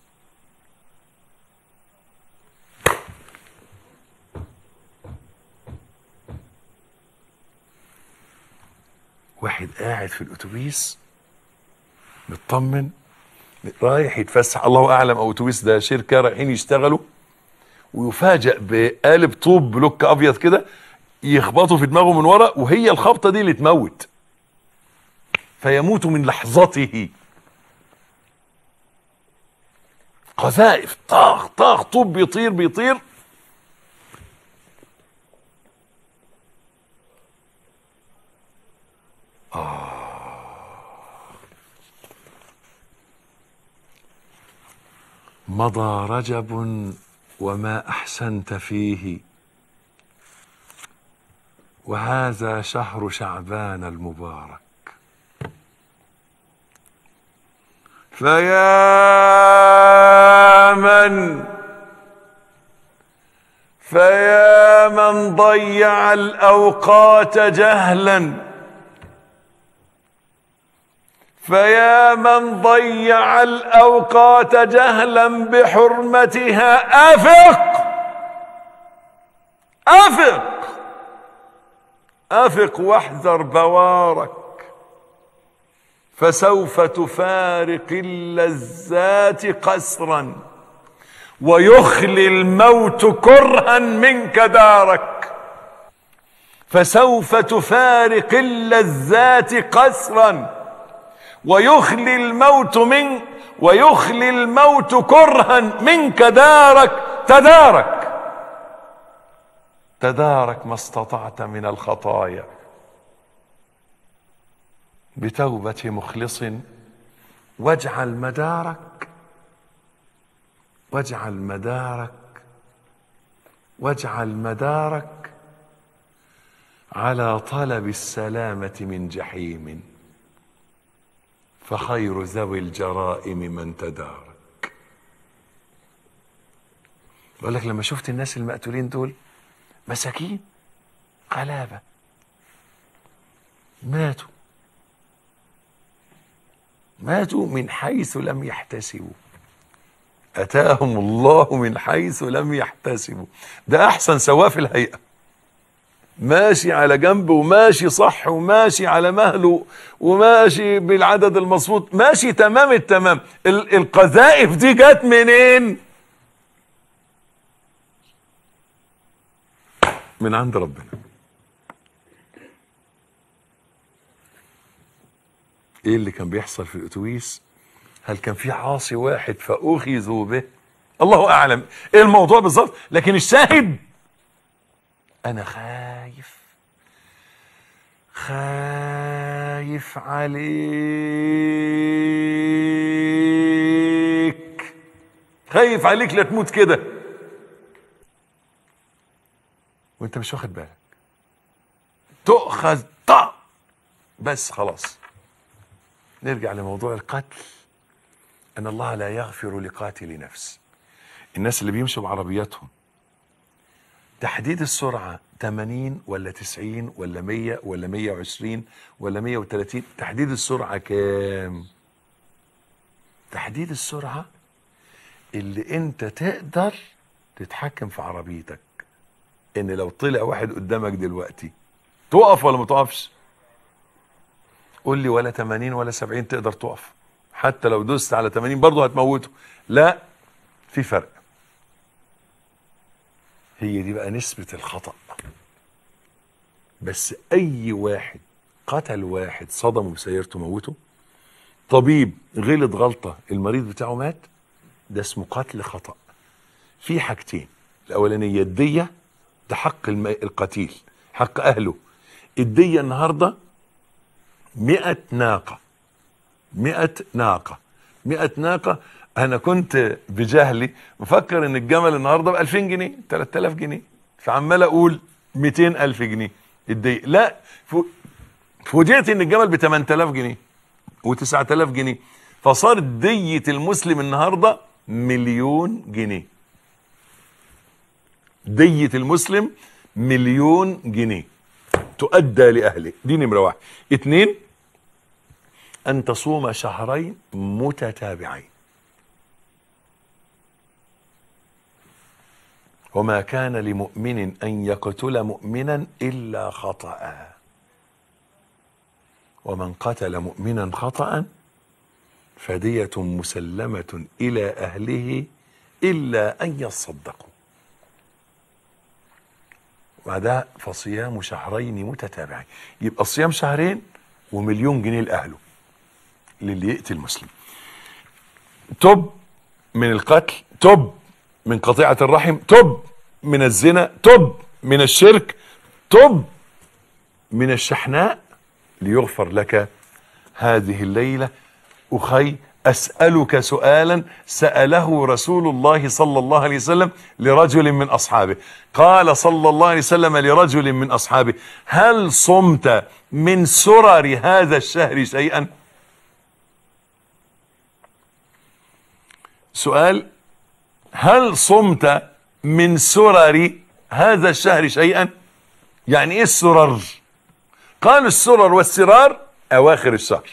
واحد قاعد في الاتوبيس مطمن رايح يتفسح الله اعلم او اتوبيس ده شركه رايحين يشتغلوا ويفاجئ بقالب طوب بلوك ابيض كده يخبطوا في دماغه من ورا وهي الخبطه دي اللي تموت فيموت من لحظته قذائف طاخ طاخ طوب بيطير بيطير مضى رجب وما احسنت فيه وهذا شهر شعبان المبارك فيا من فيا من ضيع الاوقات جهلا فيا من ضيع الاوقات جهلا بحرمتها افق افق افق واحذر بوارك فسوف تفارق اللذات قسرا ويخلي الموت كرها منك دارك فسوف تفارق اللذات قسرا ويخلي الموت من ويخلي الموت كرها منك دارك تدارك تدارك ما استطعت من الخطايا بتوبة مخلص واجعل مدارك واجعل مدارك واجعل مدارك على طلب السلامة من جحيم فخير ذوي الجرائم من تدارك بقول لك لما شفت الناس المقتولين دول مساكين غلابة ماتوا ماتوا من حيث لم يحتسبوا أتاهم الله من حيث لم يحتسبوا ده أحسن سواء في الهيئة ماشي على جنب وماشي صح وماشي على مهله وماشي بالعدد المظبوط ماشي تمام التمام ال- القذائف دي جت منين من عند ربنا ايه اللي كان بيحصل في الاتوبيس هل كان في عاصي واحد فاخذوا به الله اعلم ايه الموضوع بالظبط لكن الشاهد انا خايف خايف عليك خايف عليك لا تموت كده وانت مش واخد بالك تؤخذ طق بس خلاص نرجع لموضوع القتل ان الله لا يغفر لقاتل نفس الناس اللي بيمشوا بعربياتهم تحديد السرعة 80 ولا 90 ولا 100 ولا 120 ولا 130 تحديد السرعة كام؟ تحديد السرعة اللي انت تقدر تتحكم في عربيتك ان لو طلع واحد قدامك دلوقتي تقف ولا ما تقفش قول لي ولا 80 ولا 70 تقدر تقف حتى لو دوست على 80 برضه هتموته لا في فرق هي دي بقى نسبة الخطأ بس أي واحد قتل واحد صدمه بسيارته موته طبيب غلط غلطة المريض بتاعه مات ده اسمه قتل خطأ في حاجتين الأولانية الدية ده حق الم- القتيل حق أهله الدية النهاردة مئة ناقة مئة ناقة مئة ناقة أنا كنت بجهلي مفكر إن الجمل النهاردة ب 2000 جنيه 3000 جنيه فعمال أقول 200 ألف جنيه الدية لا فو- فوجئت إن الجمل ب 8000 جنيه و9000 جنيه فصارت دية المسلم النهاردة مليون جنيه دية المسلم مليون جنيه تؤدى لأهله دي نمرة واحد اتنين أن تصوم شهرين متتابعين وما كان لمؤمن أن يقتل مؤمنا إلا خطأ ومن قتل مؤمنا خطأ فدية مسلمة إلى أهله إلا أن يصدقوا بعدها فصيام شهرين متتابعين يبقى الصيام شهرين ومليون جنيه لأهله للي يقتل مسلم تب من القتل تب من قطيعة الرحم تب من الزنا تب من الشرك تب من الشحناء ليغفر لك هذه الليلة أخي أسألك سؤالا سأله رسول الله صلى الله عليه وسلم لرجل من أصحابه قال صلى الله عليه وسلم لرجل من أصحابه هل صمت من سرر هذا الشهر شيئا سؤال هل صمت من سرر هذا الشهر شيئا يعني ايه السرر قالوا السرر والسرار اواخر الشهر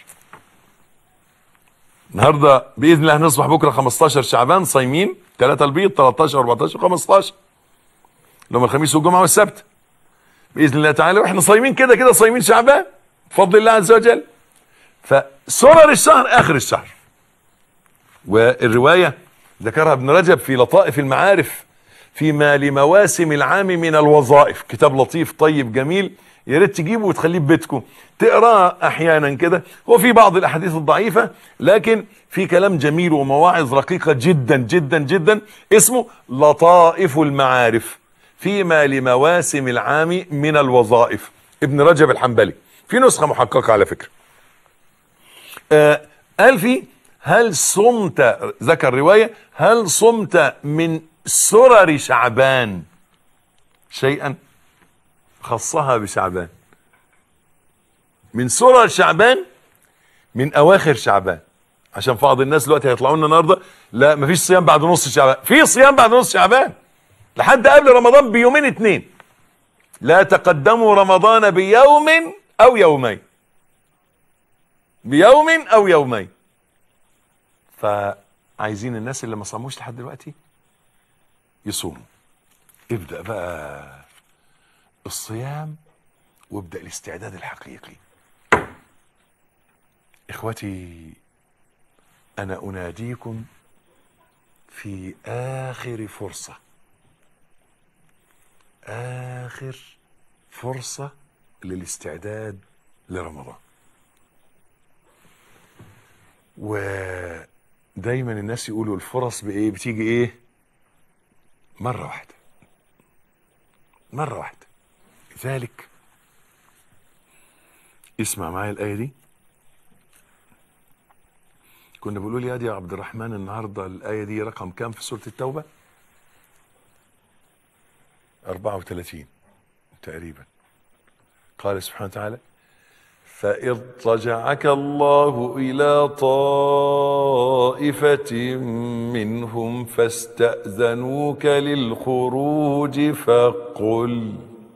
النهارده باذن الله هنصبح بكره 15 شعبان صايمين 3 البيض 13 14 15 اللي هم الخميس والجمعه والسبت باذن الله تعالى واحنا صايمين كده كده صايمين شعبان بفضل الله عز وجل فسرر الشهر اخر الشهر والروايه ذكرها ابن رجب في لطائف المعارف فيما لمواسم العام من الوظائف كتاب لطيف طيب جميل يا ريت تجيبه وتخليه في بيتكم تقراه احيانا كده هو في بعض الاحاديث الضعيفه لكن في كلام جميل ومواعظ رقيقه جدا جدا جدا اسمه لطائف المعارف فيما لمواسم العام من الوظائف ابن رجب الحنبلي في نسخه محققه على فكره آه قال في هل صمت ذكر روايه هل صمت من سرر شعبان شيئا خصها بشعبان من سرر شعبان من اواخر شعبان عشان بعض الناس دلوقتي هيطلعوا لنا النهارده لا مفيش صيام بعد نص شعبان في صيام بعد نص شعبان لحد قبل رمضان بيومين اتنين لا تقدموا رمضان بيوم او يومين بيوم او يومين فعايزين الناس اللي ما صاموش لحد دلوقتي يصوموا ابدأ بقى الصيام وابدأ الاستعداد الحقيقي اخوتي انا اناديكم في اخر فرصة اخر فرصة للاستعداد لرمضان ودايما الناس يقولوا الفرص بايه بتيجي ايه مرة واحدة مرة واحدة لذلك اسمع معايا الآية دي كنا بيقولوا لي يا دي يا عبد الرحمن النهاردة الآية دي رقم كام في سورة التوبة 34 تقريبا قال سبحانه وتعالى فإذ رجعك الله إلى طائفة منهم فاستأذنوك للخروج فقل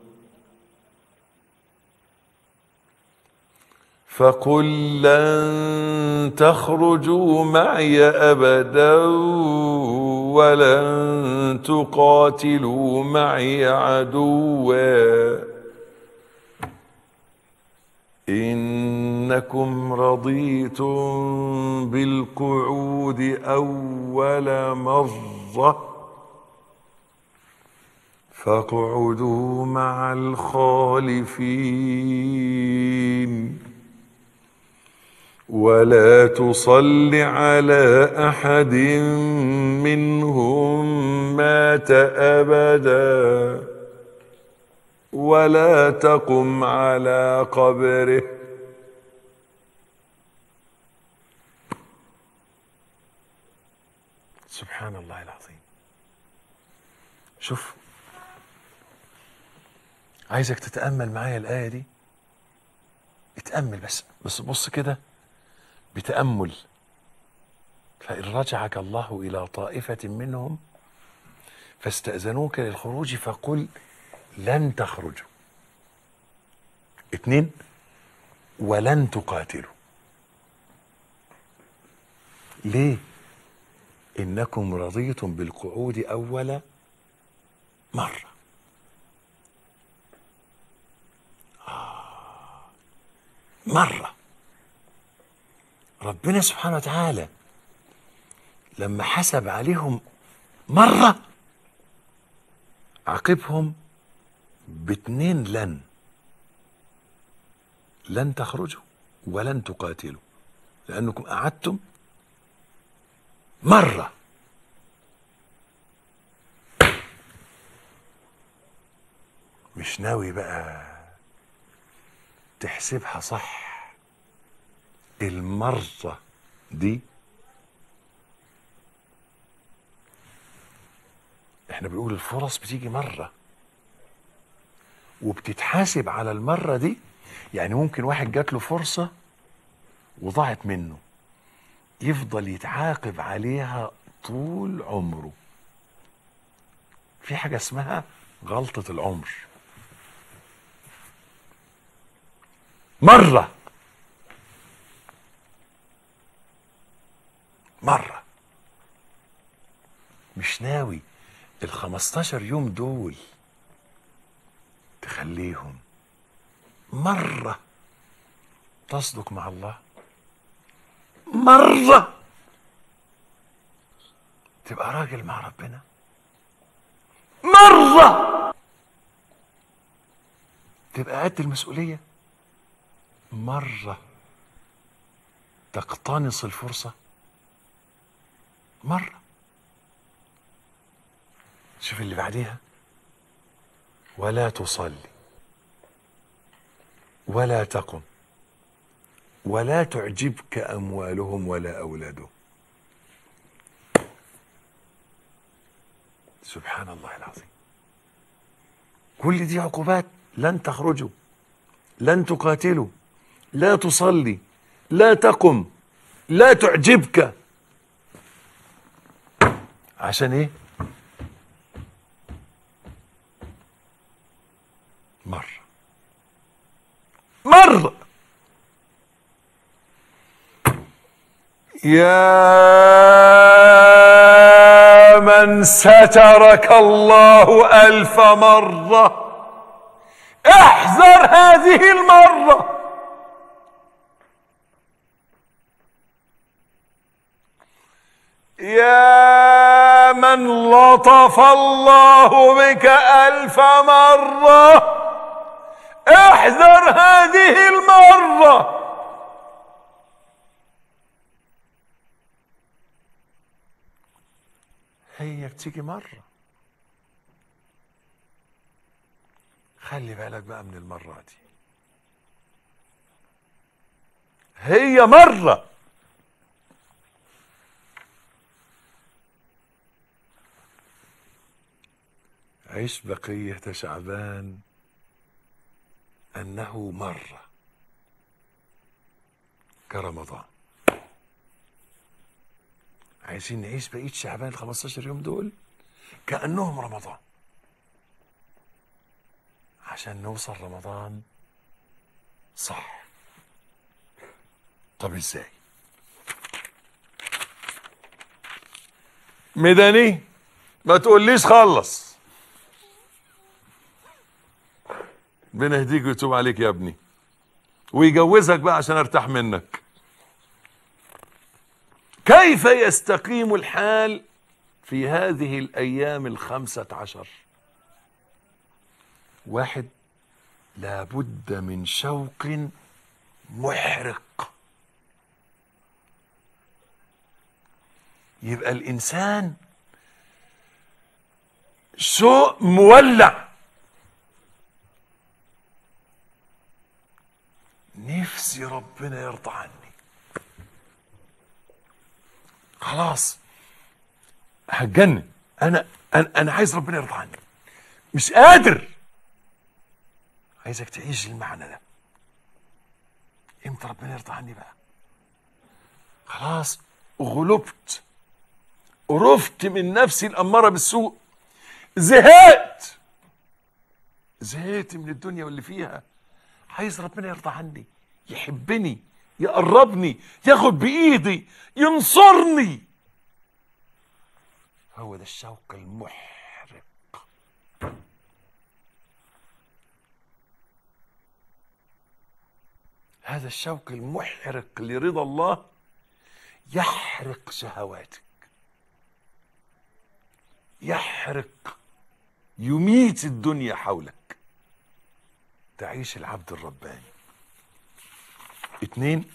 فقل لن تخرجوا معي أبدا ولن تقاتلوا معي عدوا إنكم رضيتم بالقعود أول مرة فاقعدوا مع الخالفين ولا تصل على احد منهم مات ابدا ولا تقم على قبره سبحان الله العظيم شوف عايزك تتامل معايا الايه دي اتامل بس بس بص كده بتامل فان رجعك الله الى طائفه منهم فاستاذنوك للخروج فقل لن تخرجوا اتنين ولن تقاتلوا ليه انكم رضيتم بالقعود اول مره مرة ربنا سبحانه وتعالى لما حسب عليهم مرة عاقبهم باتنين لن لن تخرجوا ولن تقاتلوا لأنكم قعدتم مرة مش ناوي بقى تحسبها صح المرة دي احنا بنقول الفرص بتيجي مرة وبتتحاسب على المرة دي يعني ممكن واحد جات له فرصة وضاعت منه يفضل يتعاقب عليها طول عمره في حاجة اسمها غلطة العمر مرة مرة مش ناوي ال 15 يوم دول تخليهم مرة تصدق مع الله مرة تبقى راجل مع ربنا مرة تبقى قد المسؤولية مرة تقتنص الفرصة مرة شوف اللي بعديها ولا تصلي ولا تقم ولا تعجبك أموالهم ولا أولادهم سبحان الله العظيم كل دي عقوبات لن تخرجوا لن تقاتلوا لا تصلي لا تقم لا تعجبك عشان ايه مرة مرة يا من سترك الله ألف مرة احذر هذه المرة يا من لطف الله بك ألف مرة احذر هذه المرة هي بتيجي مرة خلي بالك بقى من المرة دي هي مرة عيش بقية شعبان أنه مرة كرمضان عايزين نعيش بقية شعبان ال 15 يوم دول كأنهم رمضان عشان نوصل رمضان صح طب ازاي ميداني ما تقوليش خلص ربنا يهديك ويتوب عليك يا ابني ويجوزك بقى عشان ارتاح منك كيف يستقيم الحال في هذه الايام الخمسة عشر واحد لابد من شوق محرق يبقى الانسان شوق مولع نفسي ربنا يرضى عني خلاص هتجنن انا انا انا عايز ربنا يرضى عني مش قادر عايزك تعيش المعنى ده امتى ربنا يرضى عني بقى خلاص غلبت قرفت من نفسي الأمارة بالسوء زهقت زهقت من الدنيا واللي فيها عايز ربنا يرضى عني يحبني يقربني ياخد بإيدي ينصرني هو ده الشوق المحرق هذا الشوق المحرق لرضا الله يحرق شهواتك يحرق يميت الدنيا حولك تعيش العبد الرباني اتنين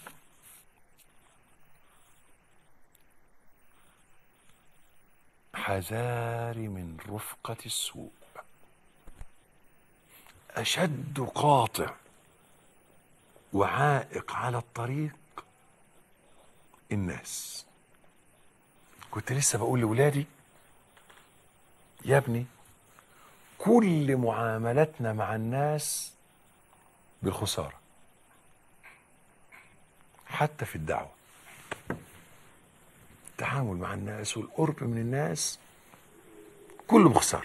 حذاري من رفقة السوء أشد قاطع وعائق على الطريق الناس كنت لسه بقول لولادي يا ابني كل معاملتنا مع الناس بالخسارة حتى في الدعوة التعامل مع الناس والقرب من الناس كله بخسارة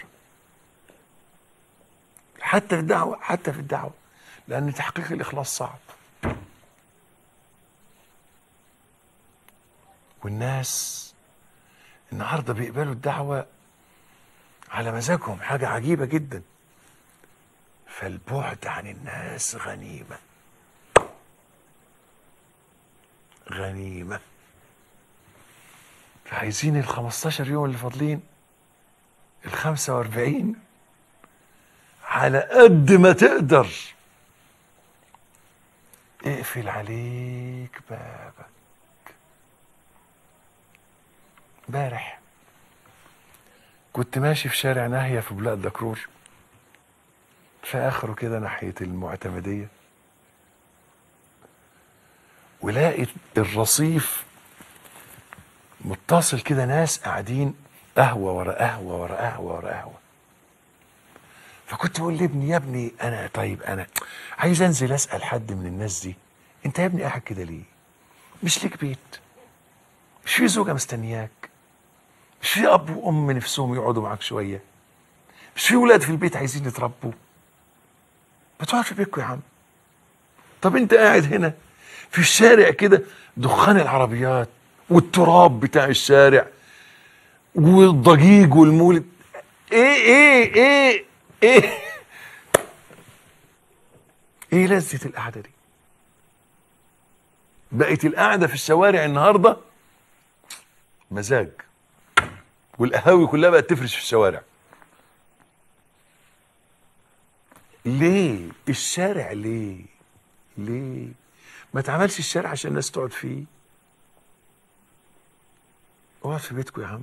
حتى في الدعوة حتى في الدعوة لأن تحقيق الإخلاص صعب والناس النهارده بيقبلوا الدعوة على مزاجهم حاجة عجيبة جدا فالبعد عن الناس غنيمة غنيمة فعايزين ال 15 يوم اللي فاضلين ال 45 على قد ما تقدر اقفل عليك بابك امبارح كنت ماشي في شارع ناهية في بلاد دكرور في اخره كده ناحية المعتمدية ولقيت الرصيف متصل كده ناس قاعدين قهوة ورا قهوة ورا قهوة ورا قهوة فكنت بقول لابني يا ابني انا طيب انا عايز انزل اسال حد من الناس دي انت يا ابني قاعد كده ليه؟ مش ليك بيت مش في زوجه مستنياك مش في اب وام نفسهم يقعدوا معاك شويه مش في ولاد في البيت عايزين يتربوا ما تقعد في بيتكم يا عم طب انت قاعد هنا في الشارع كده دخان العربيات والتراب بتاع الشارع والضجيج والمولد ايه ايه ايه ايه ايه لذة القعدة دي بقت القعدة في الشوارع النهاردة مزاج والقهاوي كلها بقت تفرش في الشوارع ليه الشارع ليه ليه ما تعملش الشارع عشان الناس تقعد فيه اقعد في بيتكم يا عم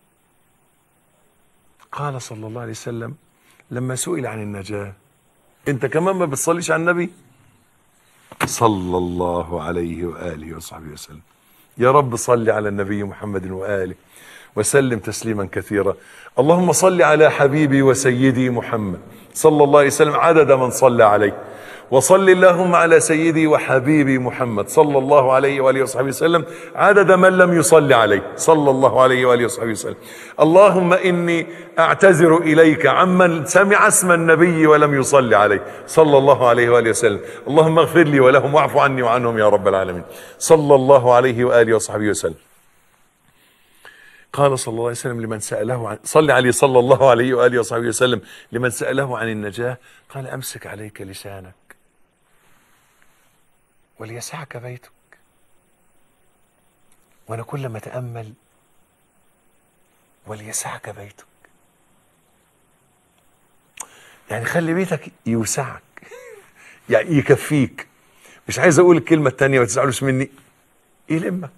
قال صلى الله عليه وسلم لما سئل عن النجاة انت كمان ما بتصليش على النبي صلى الله عليه وآله وصحبه وسلم يا رب صل على النبي محمد وآله وسلم تسليما كثيرا اللهم صل على حبيبي وسيدي محمد صلى الله عليه وسلم عدد من صلى عليه وصل اللهم على سيدي وحبيبي محمد صلى الله عليه واله وصحبه وسلم عدد من لم يصل عليه صلى الله عليه واله وصحبه وسلم اللهم اني اعتذر اليك عمن سمع اسم النبي ولم يصلي عليه صلى الله عليه واله وسلم اللهم اغفر لي ولهم واعف عني وعنهم يا رب العالمين صلى الله عليه واله وصحبه وسلم قال صلى الله عليه وسلم لمن سأله عن صلى عليه صلى الله عليه وآله وصحبه وسلم لمن سأله عن النجاة قال أمسك عليك لسانك وليسعك بيتك وأنا كل ما أتأمل وليسعك بيتك يعني خلي بيتك يوسعك يعني يكفيك مش عايز اقول الكلمة التانية ما تزعلوش مني يلمك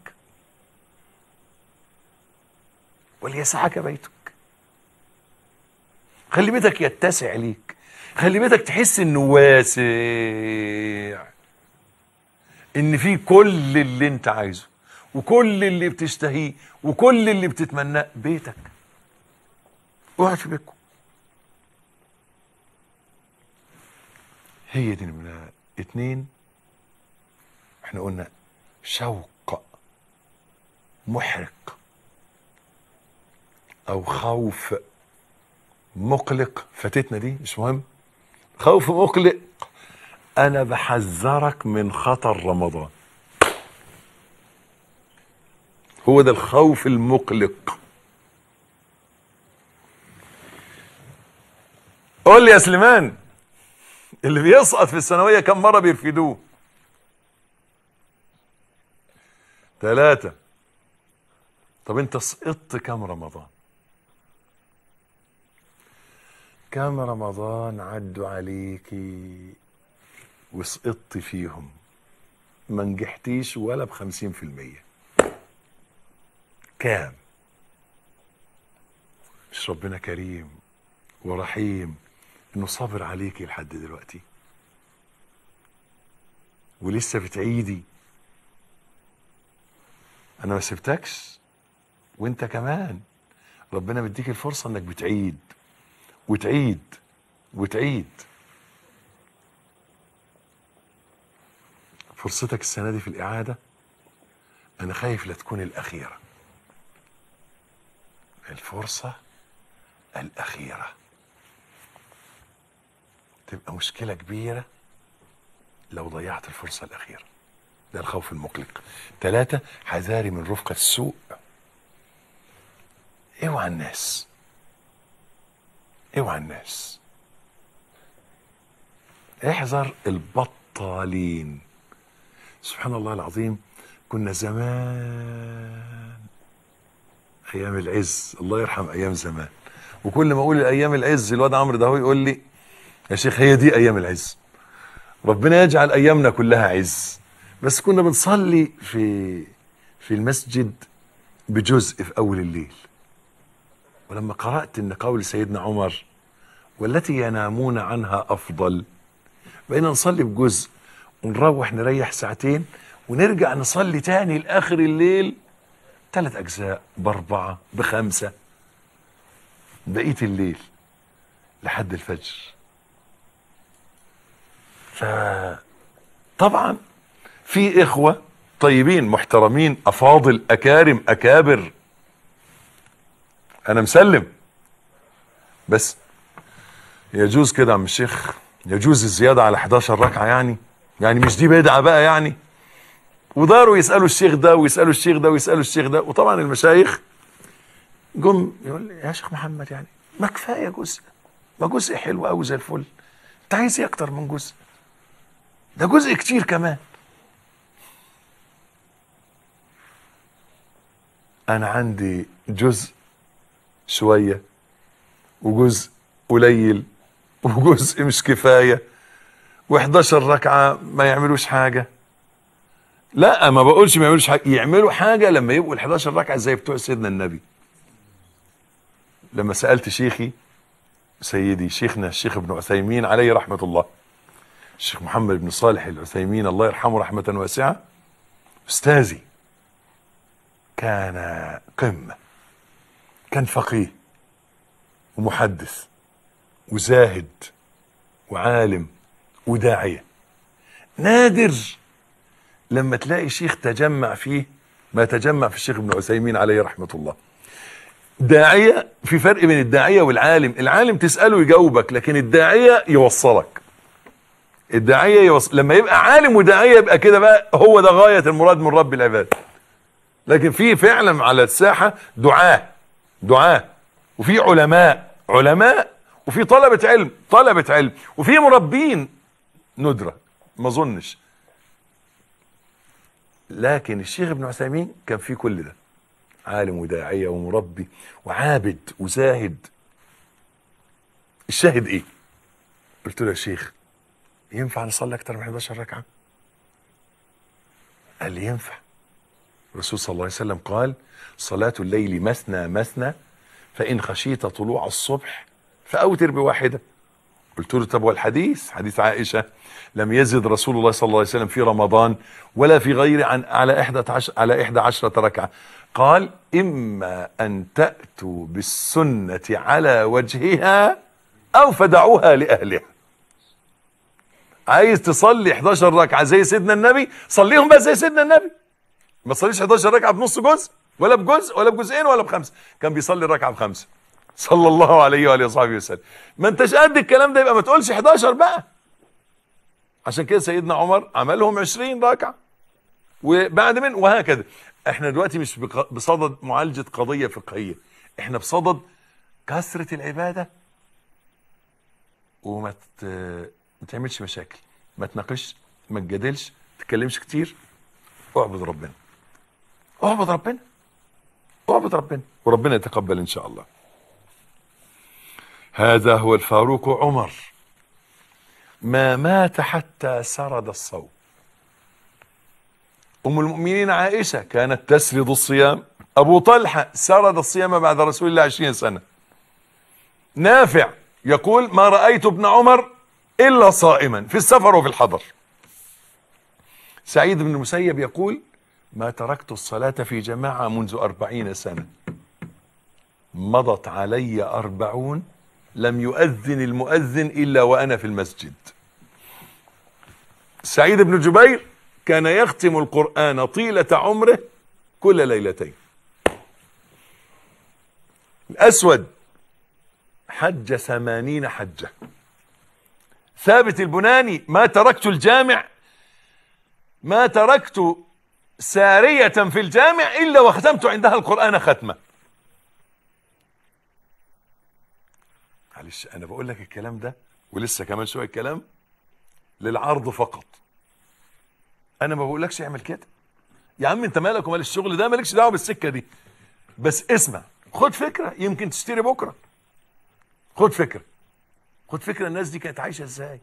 وليسعك بيتك خلي بيتك يتسع ليك خلي بيتك تحس انه واسع ان فيه كل اللي انت عايزه وكل اللي بتشتهيه وكل اللي بتتمناه بيتك اقعد في بيتكم هي دي نمرة اتنين احنا قلنا شوق محرق او خوف مقلق فاتتنا دي مش مهم خوف مقلق انا بحذرك من خطر رمضان هو ده الخوف المقلق قول لي يا سليمان اللي بيسقط في الثانويه كم مره بيرفدوه ثلاثة طب انت سقطت كم رمضان كم رمضان عدوا عليكي وسقطت فيهم ما نجحتيش ولا بخمسين في المية كام مش ربنا كريم ورحيم انه صابر عليكي لحد دلوقتي ولسه بتعيدي انا ما سبتكش وانت كمان ربنا مديك الفرصه انك بتعيد وتعيد وتعيد فرصتك السنه دي في الاعاده انا خايف لا تكون الاخيره الفرصه الاخيره تبقى مشكله كبيره لو ضيعت الفرصه الاخيره ده الخوف المقلق ثلاثة حذاري من رفقة السوء اوعى الناس اوعى الناس احذر البطالين سبحان الله العظيم كنا زمان ايام العز الله يرحم ايام زمان وكل ما اقول ايام العز الواد عمرو ده هو يقول لي يا شيخ هي دي ايام العز ربنا يجعل ايامنا كلها عز بس كنا بنصلي في في المسجد بجزء في اول الليل ولما قرات ان قول سيدنا عمر والتي ينامون عنها افضل بقينا نصلي بجزء ونروح نريح ساعتين ونرجع نصلي تاني لاخر الليل ثلاث اجزاء باربعه بخمسه بقيه الليل لحد الفجر فطبعا في اخوه طيبين محترمين افاضل اكارم اكابر انا مسلم بس يجوز كده يا عم الشيخ يجوز الزياده على 11 ركعه يعني يعني مش دي بدعه بقى يعني وداروا يسالوا الشيخ ده ويسالوا الشيخ ده ويسالوا الشيخ ده وطبعا المشايخ جم يقول لي يا شيخ محمد يعني ما كفايه جزء ما جزء حلو قوي زي الفل انت عايز ايه اكتر من جزء ده جزء كتير كمان انا عندي جزء شويه وجزء قليل وجزء مش كفايه و11 ركعه ما يعملوش حاجه لا ما بقولش ما يعملوش حاجه يعملوا حاجه لما يبقوا ال11 ركعه زي بتوع سيدنا النبي لما سالت شيخي سيدي شيخنا الشيخ ابن عثيمين عليه رحمه الله الشيخ محمد بن صالح العثيمين الله يرحمه رحمه واسعه استاذي كان قمه كان فقيه ومحدث وزاهد وعالم وداعيه نادر لما تلاقي شيخ تجمع فيه ما تجمع في الشيخ ابن عثيمين عليه رحمه الله داعيه في فرق بين الداعيه والعالم العالم تساله يجاوبك لكن الداعيه يوصلك الداعيه يوصل لما يبقى عالم وداعيه يبقى كده بقى هو ده غايه المراد من رب العباد لكن في فعلا على الساحه دعاه دعاه وفي علماء علماء وفي طلبه علم طلبه علم وفي مربين ندره ما اظنش لكن الشيخ ابن عثيمين كان في كل ده عالم وداعيه ومربي وعابد وزاهد الشاهد ايه قلت له يا شيخ ينفع نصلي اكتر من 11 ركعه قال لي ينفع الرسول صلى الله عليه وسلم قال صلاة الليل مثنى مثنى فإن خشيت طلوع الصبح فأوتر بواحدة قلت له طب والحديث حديث عائشة لم يزد رسول الله صلى الله عليه وسلم في رمضان ولا في غيره عن على إحدى عشر على إحدى عشرة ركعة قال إما أن تأتوا بالسنة على وجهها أو فدعوها لأهلها عايز تصلي 11 ركعة زي سيدنا النبي صليهم بقى زي سيدنا النبي ما تصليش 11 ركعة بنص جزء ولا بجزء ولا بجزئين ولا بخمسة كان بيصلي الركعة بخمسة صلى الله عليه وآله وصحبه وسلم ما انتش قد الكلام ده يبقى ما تقولش 11 بقى عشان كده سيدنا عمر عملهم 20 ركعة وبعد من وهكذا احنا دلوقتي مش بق- بصدد معالجة قضية فقهية احنا بصدد كثرة العبادة وما ت... ما تعملش مشاكل ما تناقش ما تجادلش ما تتكلمش كتير اعبد ربنا اعبد ربنا اعبد ربنا وربنا يتقبل ان شاء الله هذا هو الفاروق عمر ما مات حتى سرد الصوم ام المؤمنين عائشه كانت تسرد الصيام ابو طلحه سرد الصيام بعد رسول الله عشرين سنه نافع يقول ما رايت ابن عمر الا صائما في السفر وفي الحضر سعيد بن المسيب يقول ما تركت الصلاة في جماعة منذ أربعين سنة مضت علي أربعون لم يؤذن المؤذن إلا وأنا في المسجد سعيد بن جبير كان يختم القرآن طيلة عمره كل ليلتين الأسود حج ثمانين حجة ثابت البناني ما تركت الجامع ما تركت سارية في الجامع إلا وختمت عندها القرآن ختمة معلش أنا بقول لك الكلام ده ولسه كمان شوية كلام للعرض فقط أنا ما بقولكش اعمل كده يا عم أنت مالك ومال الشغل ده مالكش دعوة بالسكة دي بس اسمع خد فكرة يمكن تشتري بكرة خد فكرة خد فكرة الناس دي كانت عايشة ازاي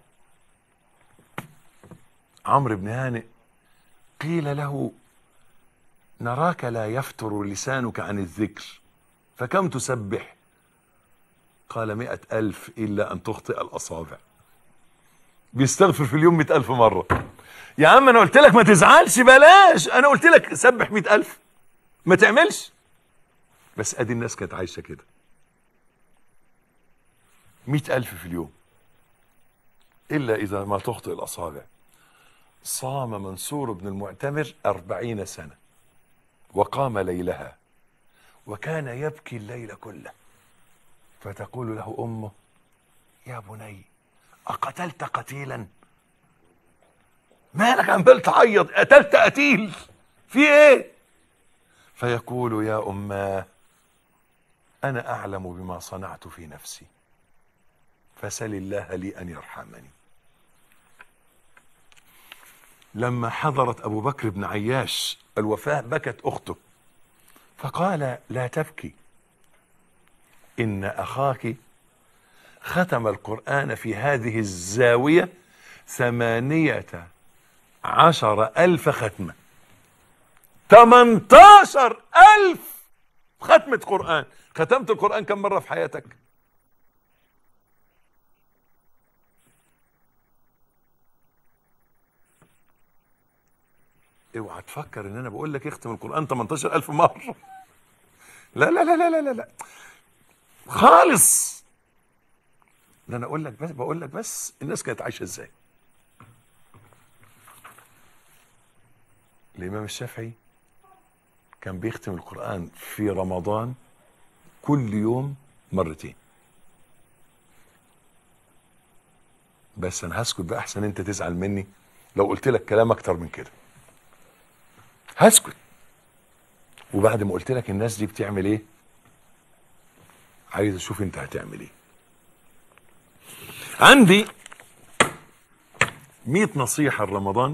عمرو بن هانئ قيل له نراك لا يفتر لسانك عن الذكر فكم تسبح قال مئة ألف إلا أن تخطئ الأصابع بيستغفر في اليوم مئة ألف مرة يا عم أنا قلت لك ما تزعلش بلاش أنا قلت لك سبح مئة ألف ما تعملش بس أدي الناس كانت عايشة كده مئة ألف في اليوم إلا إذا ما تخطئ الأصابع صام منصور بن المعتمر أربعين سنة وقام ليلها وكان يبكي الليل كله فتقول له أمه يا بني أقتلت قتيلا مالك عمال تعيط قتلت قتيل في ايه فيقول يا أماه أنا أعلم بما صنعت في نفسي فسل الله لي أن يرحمني لما حضرت أبو بكر بن عياش الوفاة بكت أخته فقال لا تبكي إن أخاك ختم القرآن في هذه الزاوية ثمانية عشر ألف ختمة تمنتاشر ألف ختمة قرآن ختمت القرآن كم مرة في حياتك اوعى تفكر ان انا بقول لك اختم القرآن 18000 مرة لا لا لا لا لا لا, لا. خالص ده انا اقول لك بس بقول لك بس الناس كانت عايشه ازاي الامام الشافعي كان بيختم القران في رمضان كل يوم مرتين بس انا هسكت بقى احسن انت تزعل مني لو قلت لك كلام اكتر من كده هسكت وبعد ما قلت لك الناس دي بتعمل ايه عايز اشوف انت هتعمل ايه عندي 100 نصيحة لرمضان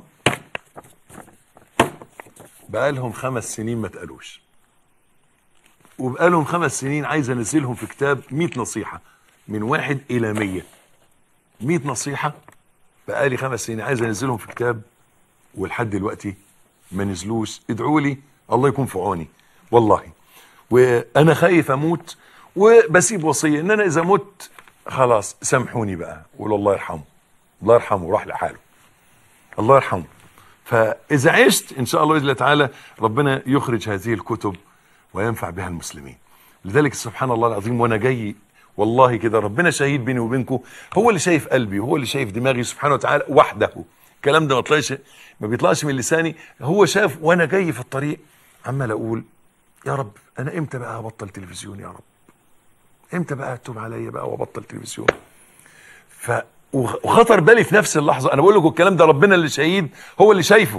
بقالهم خمس سنين ما اتقالوش وبقالهم خمس سنين عايز انزلهم في كتاب 100 نصيحة من واحد إلى 100 100 نصيحة بقالي خمس سنين عايز انزلهم في كتاب ولحد دلوقتي ما نزلوش ادعوا لي الله يكون في عوني والله وانا خايف اموت وبسيب وصيه ان انا اذا مت خلاص سامحوني بقى قولوا الله يرحمه الله يرحمه راح لحاله الله يرحمه فاذا عشت ان شاء الله باذن الله تعالى ربنا يخرج هذه الكتب وينفع بها المسلمين لذلك سبحان الله العظيم وانا جاي والله كده ربنا شهيد بيني وبينكم هو اللي شايف قلبي وهو اللي شايف دماغي سبحانه وتعالى وحده الكلام ده ما طلعش ما بيطلعش من لساني هو شاف وانا جاي في الطريق عمال اقول يا رب انا امتى بقى هبطل تلفزيون يا رب امتى بقى اتوب عليا بقى وابطل تلفزيون ف وخطر بالي في نفس اللحظه انا بقول لكم الكلام ده ربنا اللي شهيد هو اللي شايفه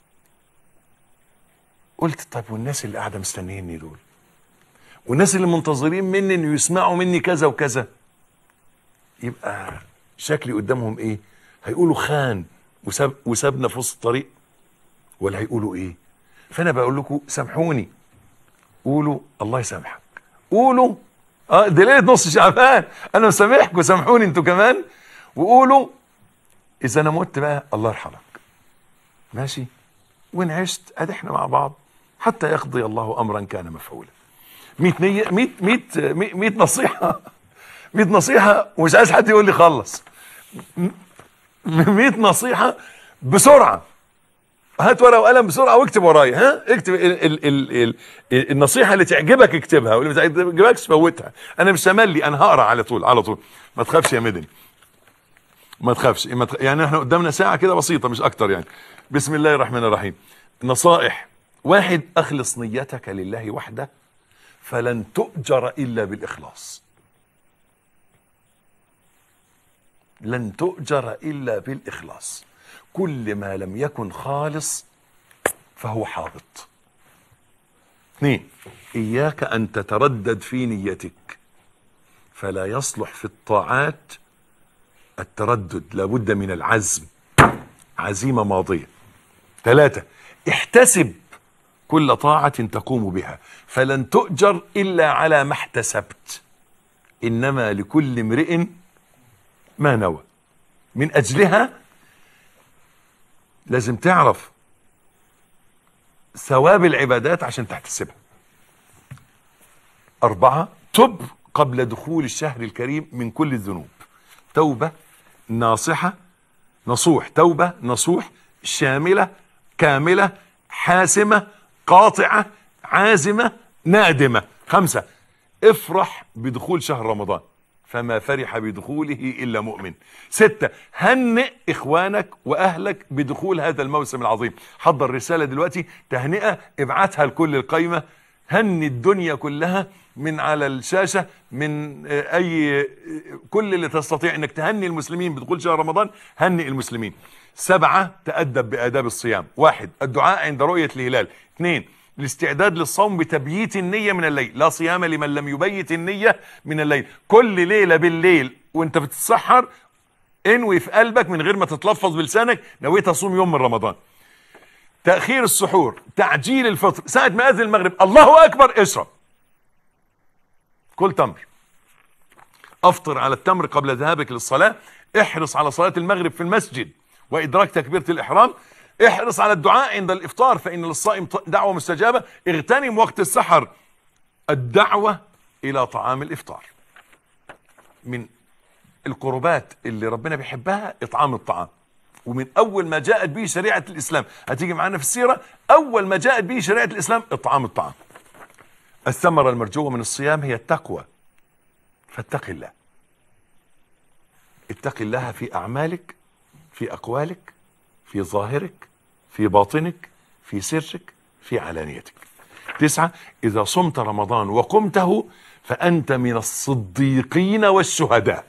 قلت طيب والناس اللي قاعده مستنيني دول والناس اللي منتظرين مني انه يسمعوا مني كذا وكذا يبقى شكلي قدامهم ايه هيقولوا خان وساب وسابنا في وسط الطريق ولا هيقولوا ايه فانا بقول لكم سامحوني قولوا الله يسامحك قولوا اه دي ليله نص شعبان انا مسامحكم سامحوني انتوا كمان وقولوا اذا انا مت بقى الله يرحمك ماشي وان عشت ادي احنا مع بعض حتى يقضي الله امرا كان مفعولا 100 نية 100 100 100 نصيحة 100 نصيحة ومش عايز حد يقول لي خلص 100 نصيحة بسرعة هات ورقة وقلم بسرعة واكتب ورايا ها اكتب ال ال ال ال النصيحة اللي تعجبك اكتبها واللي ما تعجبكش فوتها انا مش هملي انا هقرا على طول على طول ما تخافش يا مدني ما تخافش ما تخ... يعني احنا قدامنا ساعة كده بسيطة مش اكتر يعني بسم الله الرحمن الرحيم نصائح واحد اخلص نيتك لله وحده فلن تؤجر الا بالاخلاص لن تؤجر الا بالاخلاص كل ما لم يكن خالص فهو حابط اثنين اياك ان تتردد في نيتك فلا يصلح في الطاعات التردد لابد من العزم عزيمه ماضيه ثلاثه احتسب كل طاعة تقوم بها فلن تؤجر إلا على ما احتسبت إنما لكل امرئ ما نوى من أجلها لازم تعرف ثواب العبادات عشان تحتسبها أربعة تب قبل دخول الشهر الكريم من كل الذنوب توبة ناصحة نصوح توبة نصوح شاملة كاملة حاسمة قاطعة عازمة نادمة خمسة افرح بدخول شهر رمضان فما فرح بدخوله إلا مؤمن ستة هنئ إخوانك وأهلك بدخول هذا الموسم العظيم حضر رسالة دلوقتي تهنئة ابعتها لكل القايمة هني الدنيا كلها من على الشاشة من أي كل اللي تستطيع أنك تهني المسلمين بدخول شهر رمضان هنئ المسلمين سبعة تأدب بآداب الصيام واحد الدعاء عند رؤية الهلال اثنين الاستعداد للصوم بتبييت النية من الليل لا صيام لمن لم يبيت النية من الليل كل ليلة بالليل وانت بتتسحر انوي في قلبك من غير ما تتلفظ بلسانك نويت اصوم يوم من رمضان تأخير السحور تعجيل الفطر ساعة ما أذن المغرب الله أكبر اشرب كل تمر أفطر على التمر قبل ذهابك للصلاة احرص على صلاة المغرب في المسجد وإدراك تكبيرة الإحرام احرص على الدعاء عند الإفطار فإن للصائم دعوة مستجابة اغتنم وقت السحر الدعوة إلى طعام الإفطار من القربات اللي ربنا بيحبها إطعام الطعام ومن أول ما جاءت به شريعة الإسلام هتيجي معانا في السيرة أول ما جاءت به شريعة الإسلام إطعام الطعام الثمرة المرجوة من الصيام هي التقوى فاتق الله اتق الله في أعمالك في أقوالك في ظاهرك في باطنك في سرك في علانيتك تسعة إذا صمت رمضان وقمته فأنت من الصديقين والشهداء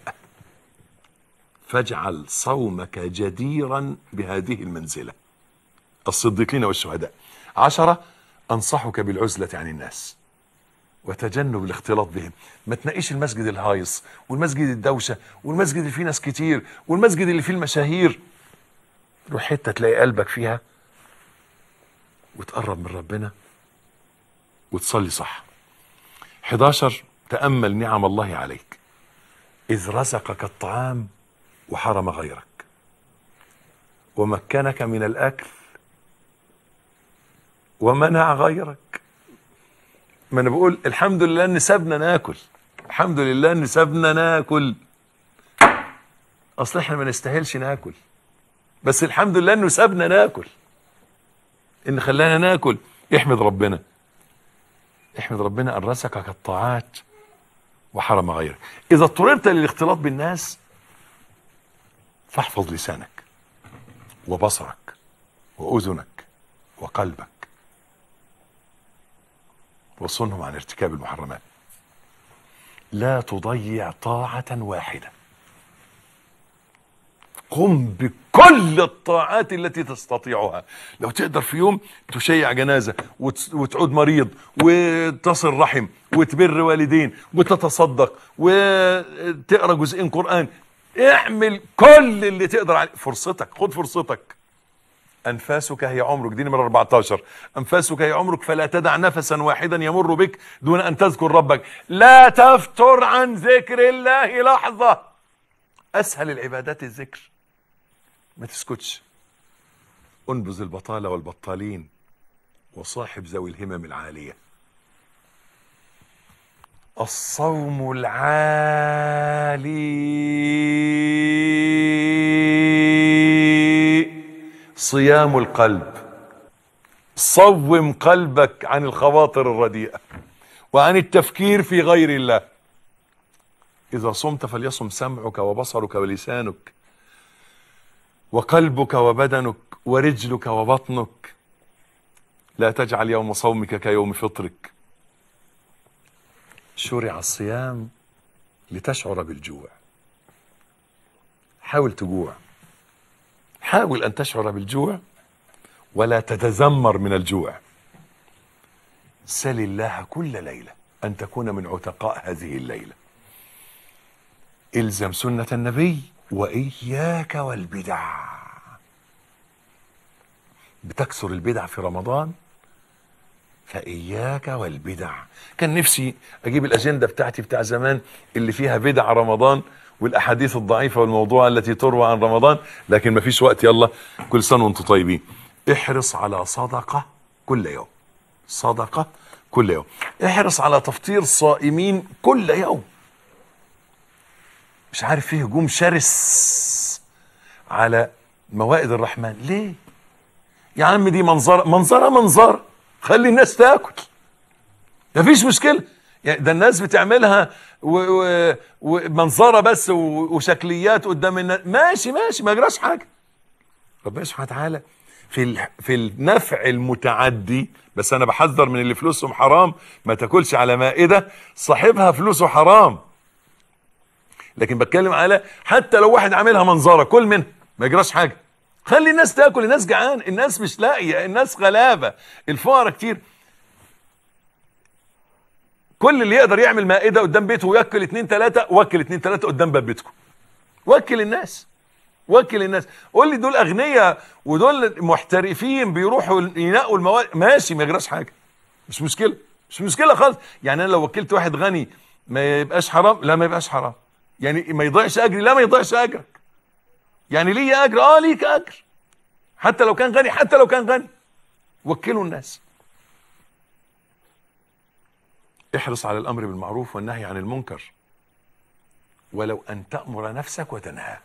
فاجعل صومك جديرا بهذه المنزلة الصديقين والشهداء عشرة انصحك بالعزله عن الناس وتجنب الاختلاط بهم ما تنقيش المسجد الهايص والمسجد الدوشه والمسجد اللي فيه ناس كتير والمسجد اللي فيه المشاهير روح حته تلاقي قلبك فيها وتقرب من ربنا وتصلي صح 11 تأمل نعم الله عليك إذ رزقك الطعام وحرم غيرك ومكنك من الأكل ومنع غيرك ما أنا بقول الحمد لله إن سابنا ناكل الحمد لله إن سابنا ناكل أصل إحنا ما نستاهلش ناكل بس الحمد لله إنه سابنا ناكل إن خلانا ناكل احمد ربنا احمد ربنا ان رزقك الطاعات وحرم غيرك اذا اضطررت للاختلاط بالناس فاحفظ لسانك وبصرك واذنك وقلبك وصنهم عن ارتكاب المحرمات لا تضيع طاعة واحدة قم بكل الطاعات التي تستطيعها لو تقدر في يوم تشيع جنازة وت- وتعود مريض وتصل رحم وتبر والدين وتتصدق وتقرأ جزئين قرآن اعمل كل اللي تقدر عليه فرصتك خد فرصتك أنفاسك هي عمرك دي نمرة 14 أنفاسك هي عمرك فلا تدع نفسا واحدا يمر بك دون أن تذكر ربك لا تفتر عن ذكر الله لحظة أسهل العبادات الذكر ما تسكتش انبذ البطالة والبطالين وصاحب ذوي الهمم العالية الصوم العالي صيام القلب صوم قلبك عن الخواطر الرديئة وعن التفكير في غير الله إذا صمت فليصم سمعك وبصرك ولسانك وقلبك وبدنك ورجلك وبطنك لا تجعل يوم صومك كيوم فطرك شرع الصيام لتشعر بالجوع حاول تجوع حاول ان تشعر بالجوع ولا تتذمر من الجوع سل الله كل ليله ان تكون من عتقاء هذه الليله الزم سنه النبي واياك والبدع بتكثر البدع في رمضان فإياك والبدع كان نفسي أجيب الأجندة بتاعتي بتاع زمان اللي فيها بدع رمضان والأحاديث الضعيفة والموضوع التي تروى عن رمضان لكن مفيش وقت يلا كل سنة وانتم طيبين احرص على صدقة كل يوم صدقة كل يوم احرص على تفطير صائمين كل يوم مش عارف فيه هجوم شرس على موائد الرحمن ليه يا عم دي منظرة منظرة منظرة خلي الناس تاكل مفيش مشكلة يعني ده الناس بتعملها و- و- ومنظرة بس و- وشكليات قدام الناس ماشي ماشي ما يجراش حاجة ربنا سبحانه وتعالى في ال- في النفع المتعدي بس انا بحذر من اللي فلوسهم حرام ما تاكلش على مائدة صاحبها فلوسه حرام لكن بتكلم على حتى لو واحد عاملها منظرة كل منها ما يجراش حاجة خلي الناس تاكل الناس جعان الناس مش لاقيه الناس غلابه الفقراء كتير كل اللي يقدر يعمل مائده قدام بيته وياكل اتنين تلاته وكل اتنين تلاته قدام باب بيتكم وكل الناس وكل الناس قول لي دول اغنياء ودول محترفين بيروحوا ينقوا المواد ماشي ما يجراش حاجه مش مشكله مش مشكله خالص يعني انا لو وكلت واحد غني ما يبقاش حرام لا ما يبقاش حرام يعني ما يضيعش اجري لا ما يضيعش اجرك يعني ليه اجر اه ليك اجر حتى لو كان غني حتى لو كان غني وكلوا الناس احرص على الامر بالمعروف والنهي عن المنكر ولو ان تامر نفسك وتنهى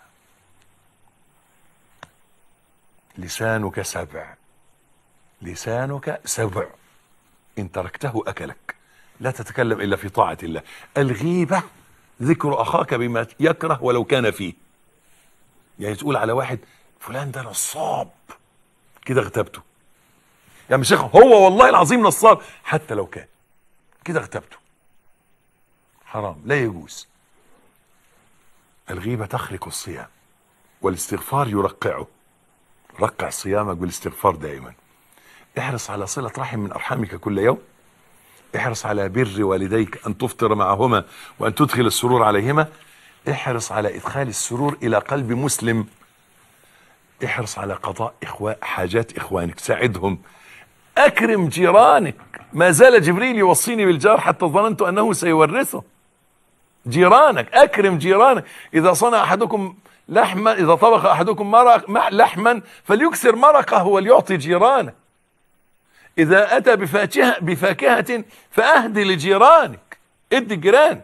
لسانك سبع لسانك سبع ان تركته اكلك لا تتكلم الا في طاعه الله الغيبه ذكر اخاك بما يكره ولو كان فيه يعني تقول على واحد فلان ده نصاب كده اغتبته يا يعني شيخ هو والله العظيم نصاب حتى لو كان كده اغتبته حرام لا يجوز الغيبة تخرق الصيام والاستغفار يرقعه رقع صيامك بالاستغفار دائما احرص على صلة رحم من أرحامك كل يوم احرص على بر والديك أن تفطر معهما وأن تدخل السرور عليهما احرص على إدخال السرور إلى قلب مسلم احرص على قضاء إخواء حاجات إخوانك ساعدهم أكرم جيرانك ما زال جبريل يوصيني بالجار حتى ظننت أنه سيورثه جيرانك أكرم جيرانك إذا صنع أحدكم لحما إذا طبخ أحدكم مرق مع- لحما فليكسر مرقه وليعطي جيرانه إذا أتى بفاكهة, بفاكهة فأهدي لجيرانك ادي الجيران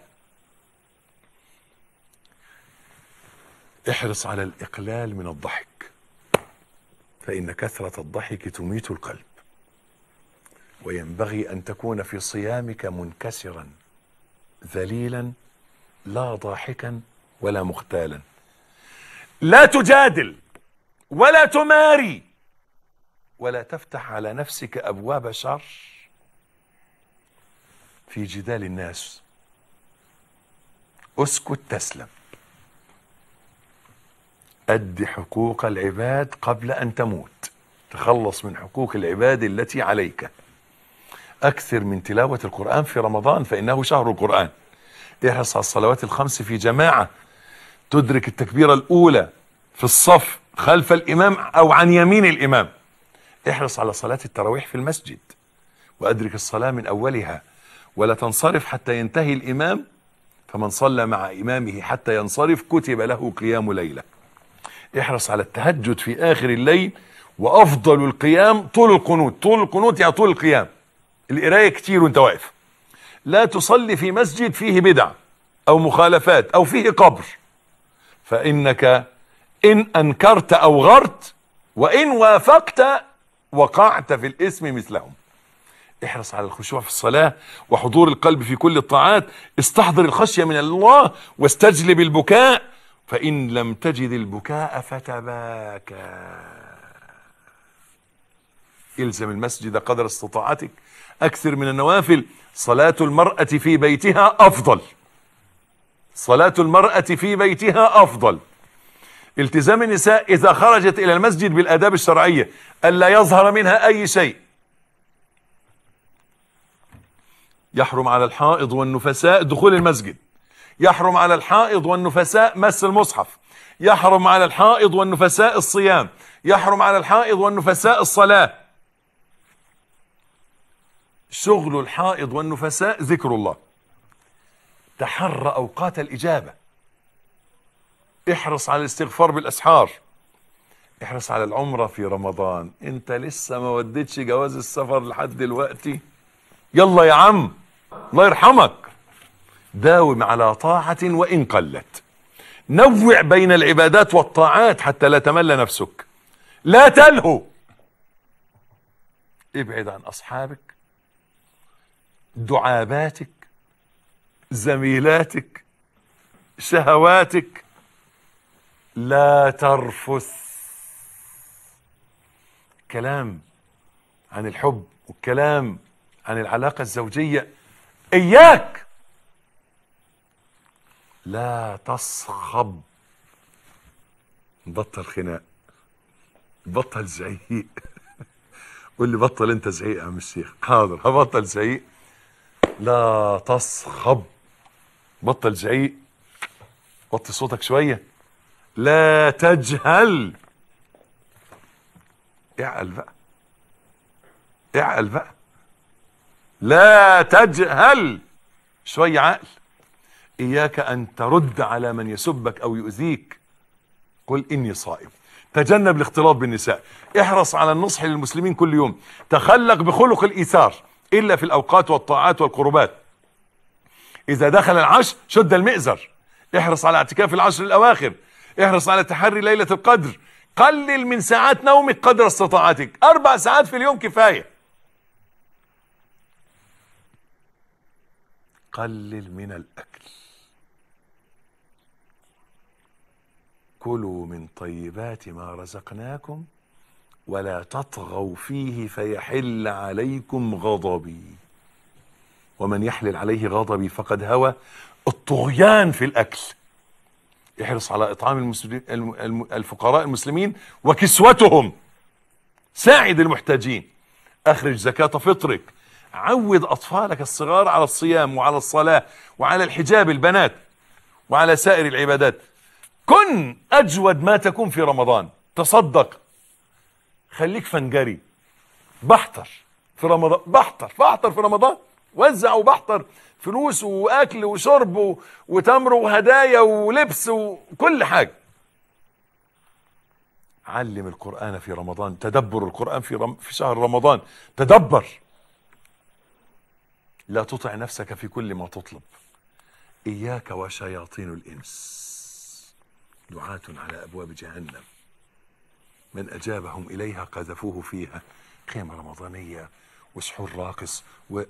احرص على الإقلال من الضحك فإن كثرة الضحك تميت القلب وينبغي أن تكون في صيامك منكسرا ذليلا لا ضاحكا ولا مختالا لا تجادل ولا تماري ولا تفتح على نفسك ابواب شر في جدال الناس اسكت تسلم اد حقوق العباد قبل ان تموت تخلص من حقوق العباد التي عليك اكثر من تلاوه القران في رمضان فانه شهر القران احرص على الصلوات الخمس في جماعه تدرك التكبيره الاولى في الصف خلف الامام او عن يمين الامام احرص على صلاة التراويح في المسجد وأدرك الصلاة من أولها ولا تنصرف حتى ينتهي الإمام فمن صلى مع إمامه حتى ينصرف كتب له قيام ليلة احرص على التهجد في آخر الليل وأفضل القيام طول القنوت طول القنوت يعني طول القيام القراية كتير وانت واقف لا تصلي في مسجد فيه بدع أو مخالفات أو فيه قبر فإنك إن أنكرت أو غرت وإن وافقت وقعت في الاسم مثلهم احرص على الخشوع في الصلاة وحضور القلب في كل الطاعات استحضر الخشية من الله واستجلب البكاء فإن لم تجد البكاء فتباكى الزم المسجد قدر استطاعتك أكثر من النوافل صلاة المرأة في بيتها أفضل صلاة المرأة في بيتها أفضل التزام النساء إذا خرجت إلى المسجد بالآداب الشرعية ألا يظهر منها أي شيء يحرم على الحائض والنفساء دخول المسجد يحرم على الحائض والنفساء مس المصحف يحرم على الحائض والنفساء الصيام يحرم على الحائض والنفساء الصلاة شغل الحائض والنفساء ذكر الله تحرى أوقات الإجابة احرص على الاستغفار بالاسحار احرص على العمره في رمضان انت لسه ما وديتش جواز السفر لحد دلوقتي يلا يا عم الله يرحمك داوم على طاعه وان قلت نوع بين العبادات والطاعات حتى لا تمل نفسك لا تلهو ابعد عن اصحابك دعاباتك زميلاتك شهواتك لا ترفث كلام عن الحب والكلام عن العلاقة الزوجية إياك لا تصخب بطل خناق بطل زعيق قول لي بطل انت زعيق يا عم الشيخ حاضر هبطل زعيق لا تصخب بطل زعيق وطي صوتك شويه لا تجهل اعقل بقى اعقل بقى لا تجهل شوية عقل إياك أن ترد على من يسبك أو يؤذيك قل إني صائم تجنب الاختلاط بالنساء احرص على النصح للمسلمين كل يوم تخلق بخلق الإيثار إلا في الأوقات والطاعات والقربات إذا دخل العشر شد المئزر احرص على اعتكاف العشر الأواخر احرص على تحري ليلة القدر قلل من ساعات نومك قدر استطاعتك أربع ساعات في اليوم كفاية قلل من الأكل كلوا من طيبات ما رزقناكم ولا تطغوا فيه فيحل عليكم غضبي ومن يحلل عليه غضبي فقد هوى الطغيان في الأكل احرص على إطعام المسلمين الفقراء المسلمين وكسوتهم ساعد المحتاجين اخرج زكاة فطرك عود اطفالك الصغار على الصيام وعلى الصلاة وعلى الحجاب البنات وعلى سائر العبادات كن اجود ما تكون في رمضان تصدق خليك فنجري بحتر في رمضان بحتر بحتر في رمضان وزع وبحتر فلوس واكل وشرب و- وتمر وهدايا ولبس وكل حاجه علم القرآن في رمضان تدبر القرآن في رم في شهر رمضان تدبر لا تطع نفسك في كل ما تطلب إياك وشياطين الإنس دعاة على أبواب جهنم من أجابهم إليها قذفوه فيها قيمة رمضانية وسحور راقص و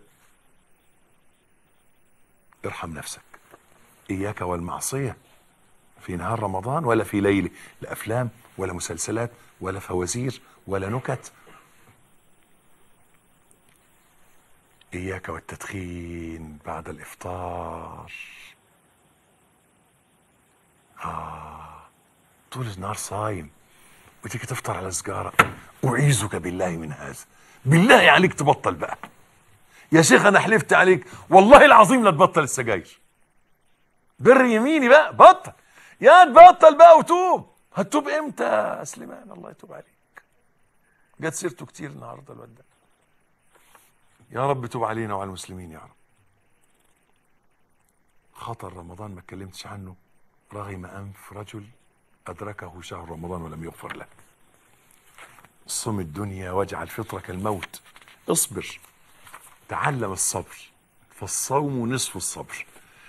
ارحم نفسك إياك والمعصية في نهار رمضان ولا في ليله لا افلام ولا مسلسلات ولا فوازير ولا نكت اياك والتدخين بعد الافطار اه طول النهار صايم وتيجي تفطر على سجاره اعيذك بالله من هذا بالله عليك تبطل بقى يا شيخ انا حلفت عليك والله العظيم لا تبطل السجاير بر يميني بقى بطل يا تبطل بقى وتوب هتوب امتى يا سليمان الله يتوب عليك جت سيرته كتير النهارده الواد ده يا رب توب علينا وعلى المسلمين يا رب خطر رمضان ما اتكلمتش عنه رغم انف رجل ادركه شهر رمضان ولم يغفر له صم الدنيا واجعل فطرك الموت اصبر تعلم الصبر فالصوم نصف الصبر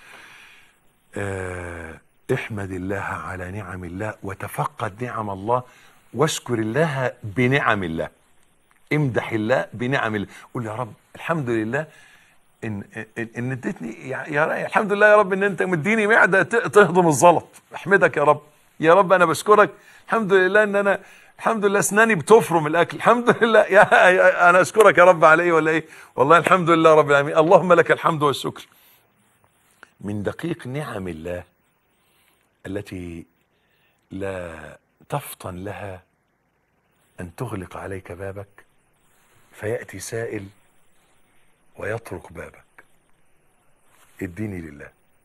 آه، احمد الله على نعم الله وتفقد نعم الله واشكر الله بنعم الله امدح الله بنعم الله قول يا رب الحمد لله ان ان, إن اديتني يا يا- الحمد لله يا رب ان انت مديني معده ت- تهضم الزلط احمدك يا رب يا رب انا بشكرك الحمد لله ان انا الحمد لله اسناني بتفرم الاكل الحمد لله يا يا- انا اشكرك يا رب على ايه ولا ايه والله الحمد لله رب العالمين اللهم لك الحمد والشكر من دقيق نعم الله التي لا تفطن لها ان تغلق عليك بابك فياتي سائل ويطرق بابك اديني لله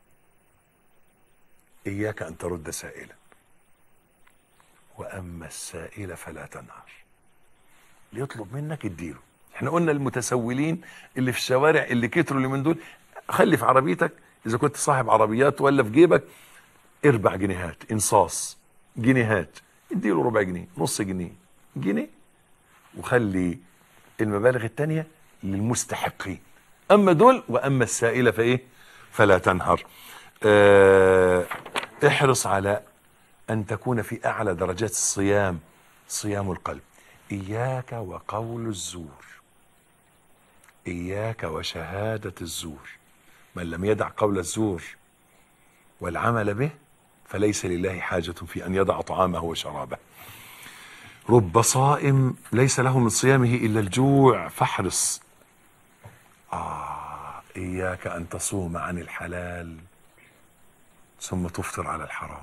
اياك ان ترد سائلا واما السائل فلا تنهر ليطلب منك اديله احنا قلنا المتسولين اللي في الشوارع اللي كتروا اللي من دول خلي في عربيتك اذا كنت صاحب عربيات ولا في جيبك اربع جنيهات انصاص جنيهات اديله ربع جنيه نص جنيه جنيه وخلي المبالغ التانية للمستحقين اما دول واما السائله فايه فلا تنهر اه احرص على ان تكون في اعلى درجات الصيام صيام القلب اياك وقول الزور اياك وشهاده الزور من لم يدع قول الزور والعمل به فليس لله حاجه في ان يدع طعامه وشرابه رب صائم ليس له من صيامه الا الجوع فاحرص آه إياك أن تصوم عن الحلال ثم تفطر على الحرام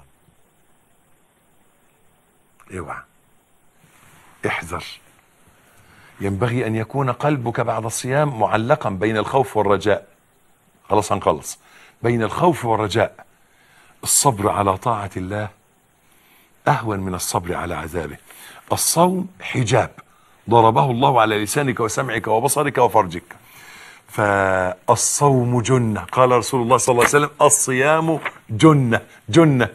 اوعى احذر ينبغي أن يكون قلبك بعد الصيام معلقا بين الخوف والرجاء خلاص هنخلص بين الخوف والرجاء الصبر على طاعة الله أهون من الصبر على عذابه الصوم حجاب ضربه الله على لسانك وسمعك وبصرك وفرجك فالصوم جنة قال رسول الله صلى الله عليه وسلم الصيام جنة جنة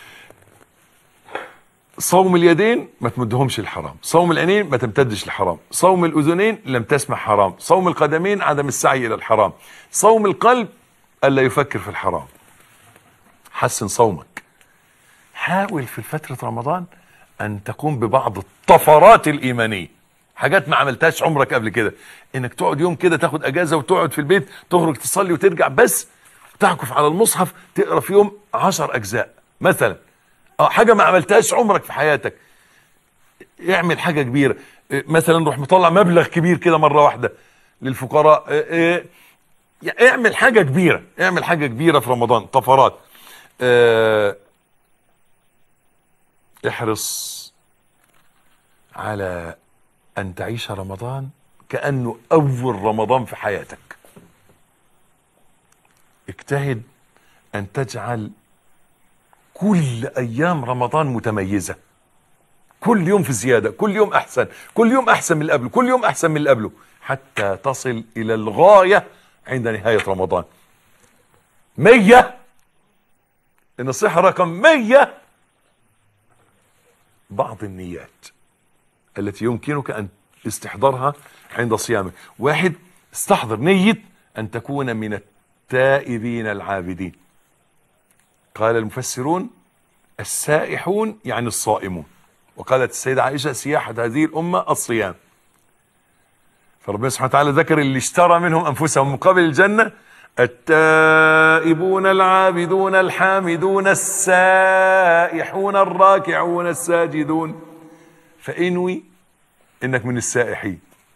صوم اليدين ما تمدهمش الحرام صوم العينين ما تمتدش الحرام صوم الأذنين لم تسمع حرام صوم القدمين عدم السعي إلى الحرام صوم القلب ألا يفكر في الحرام حسن صومك حاول في فترة رمضان أن تقوم ببعض الطفرات الإيمانية حاجات ما عملتهاش عمرك قبل كده انك تقعد يوم كده تاخد اجازه وتقعد في البيت تخرج تصلي وترجع بس تعكف على المصحف تقرا في يوم عشر اجزاء مثلا اه حاجه ما عملتهاش عمرك في حياتك اعمل حاجه كبيره إيه، مثلا روح مطلع مبلغ كبير كده مره واحده للفقراء إيه، إيه، يعني اعمل حاجه كبيره اعمل حاجه كبيره في رمضان طفرات اه احرص على أن تعيش رمضان كأنه أول رمضان في حياتك اجتهد أن تجعل كل أيام رمضان متميزة كل يوم في زيادة كل يوم أحسن كل يوم أحسن من اللي قبله كل يوم أحسن من اللي قبله حتى تصل إلى الغاية عند نهاية رمضان مية النصيحة رقم مية بعض النيات التي يمكنك أن استحضارها عند صيامك واحد استحضر نية أن تكون من التائبين العابدين قال المفسرون السائحون يعني الصائمون وقالت السيدة عائشة سياحة هذه الأمة الصيام فربنا سبحانه وتعالى ذكر اللي اشترى منهم أنفسهم مقابل الجنة التائبون العابدون الحامدون السائحون الراكعون الساجدون فانوي انك من السائحين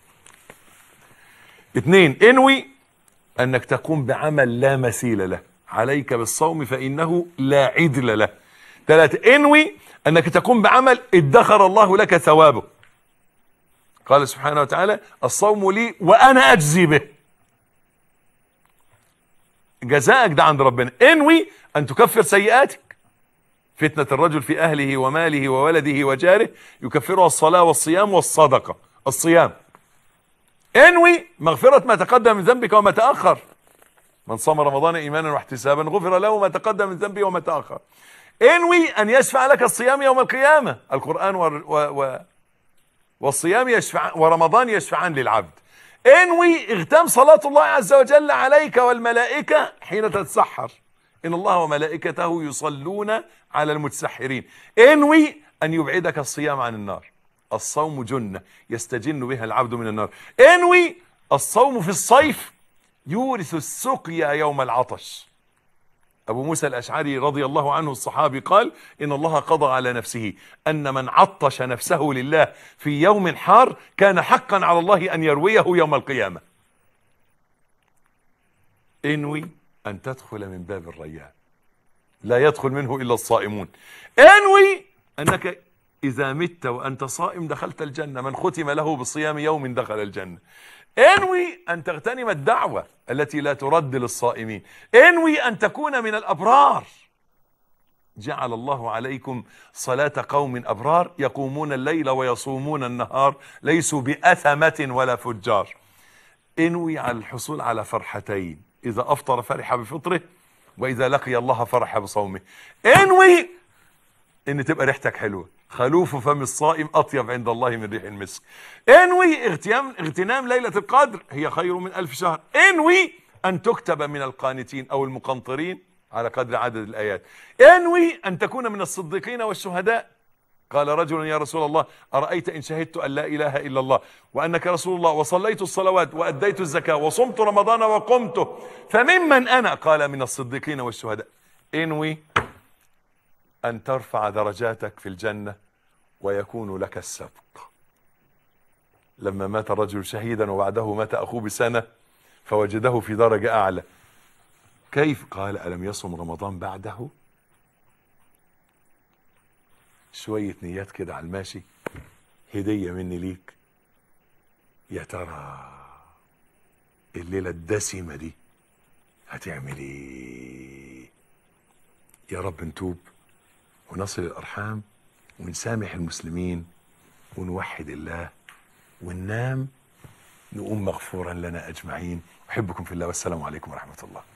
اثنين انوي انك تقوم بعمل لا مثيل له عليك بالصوم فانه لا عدل له ثلاثة انوي انك تقوم بعمل ادخر الله لك ثوابه قال سبحانه وتعالى الصوم لي وانا اجزي به جزاءك ده عند ربنا انوي ان تكفر سيئاتك فتنة الرجل في اهله وماله وولده وجاره يكفرها الصلاة والصيام والصدقة الصيام انوي مغفرة ما تقدم من ذنبك وما تأخر من صام رمضان ايمانا واحتسابا غفر له ما تقدم من ذنبه وما تأخر انوي ان يشفع لك الصيام يوم القيامة القرآن و... و... و... والصيام يشفع ورمضان يشفعان للعبد انوي اغتام صلاة الله عز وجل عليك والملائكة حين تتسحر ان الله وملائكته يصلون على المتسحرين انوي ان يبعدك الصيام عن النار الصوم جنة يستجن بها العبد من النار انوي الصوم في الصيف يورث السقيا يوم العطش أبو موسى الأشعري رضي الله عنه الصحابي قال إن الله قضى على نفسه أن من عطش نفسه لله في يوم حار كان حقا على الله أن يرويه يوم القيامة انوي أن تدخل من باب الريان لا يدخل منه إلا الصائمون انوي أنك إذا مت وأنت صائم دخلت الجنة من ختم له بصيام يوم دخل الجنة انوي أن تغتنم الدعوة التي لا ترد للصائمين انوي أن تكون من الأبرار جعل الله عليكم صلاة قوم أبرار يقومون الليل ويصومون النهار ليسوا بأثمة ولا فجار انوي على الحصول على فرحتين إذا أفطر فرح بفطره وإذا لقي الله فرح بصومه انوي ان تبقى ريحتك حلوه خلوف فم الصائم اطيب عند الله من ريح المسك انوي اغتيام اغتنام ليله القدر هي خير من الف شهر انوي ان تكتب من القانتين او المقنطرين على قدر عدد الايات انوي ان تكون من الصديقين والشهداء قال رجل يا رسول الله أرأيت إن شهدت أن لا إله إلا الله وأنك رسول الله وصليت الصلوات وأديت الزكاة وصمت رمضان وقمته فممن أنا قال من الصديقين والشهداء انوي أن ترفع درجاتك في الجنة ويكون لك السبق لما مات الرجل شهيدا وبعده مات أخوه بسنة فوجده في درجة أعلى كيف قال ألم يصم رمضان بعده شوية نيات كده على الماشي هدية مني ليك يا ترى الليلة الدسمة دي هتعمل ايه يا رب نتوب ونصل الأرحام ونسامح المسلمين ونوحد الله وننام نقوم مغفورا لنا أجمعين أحبكم في الله والسلام عليكم ورحمة الله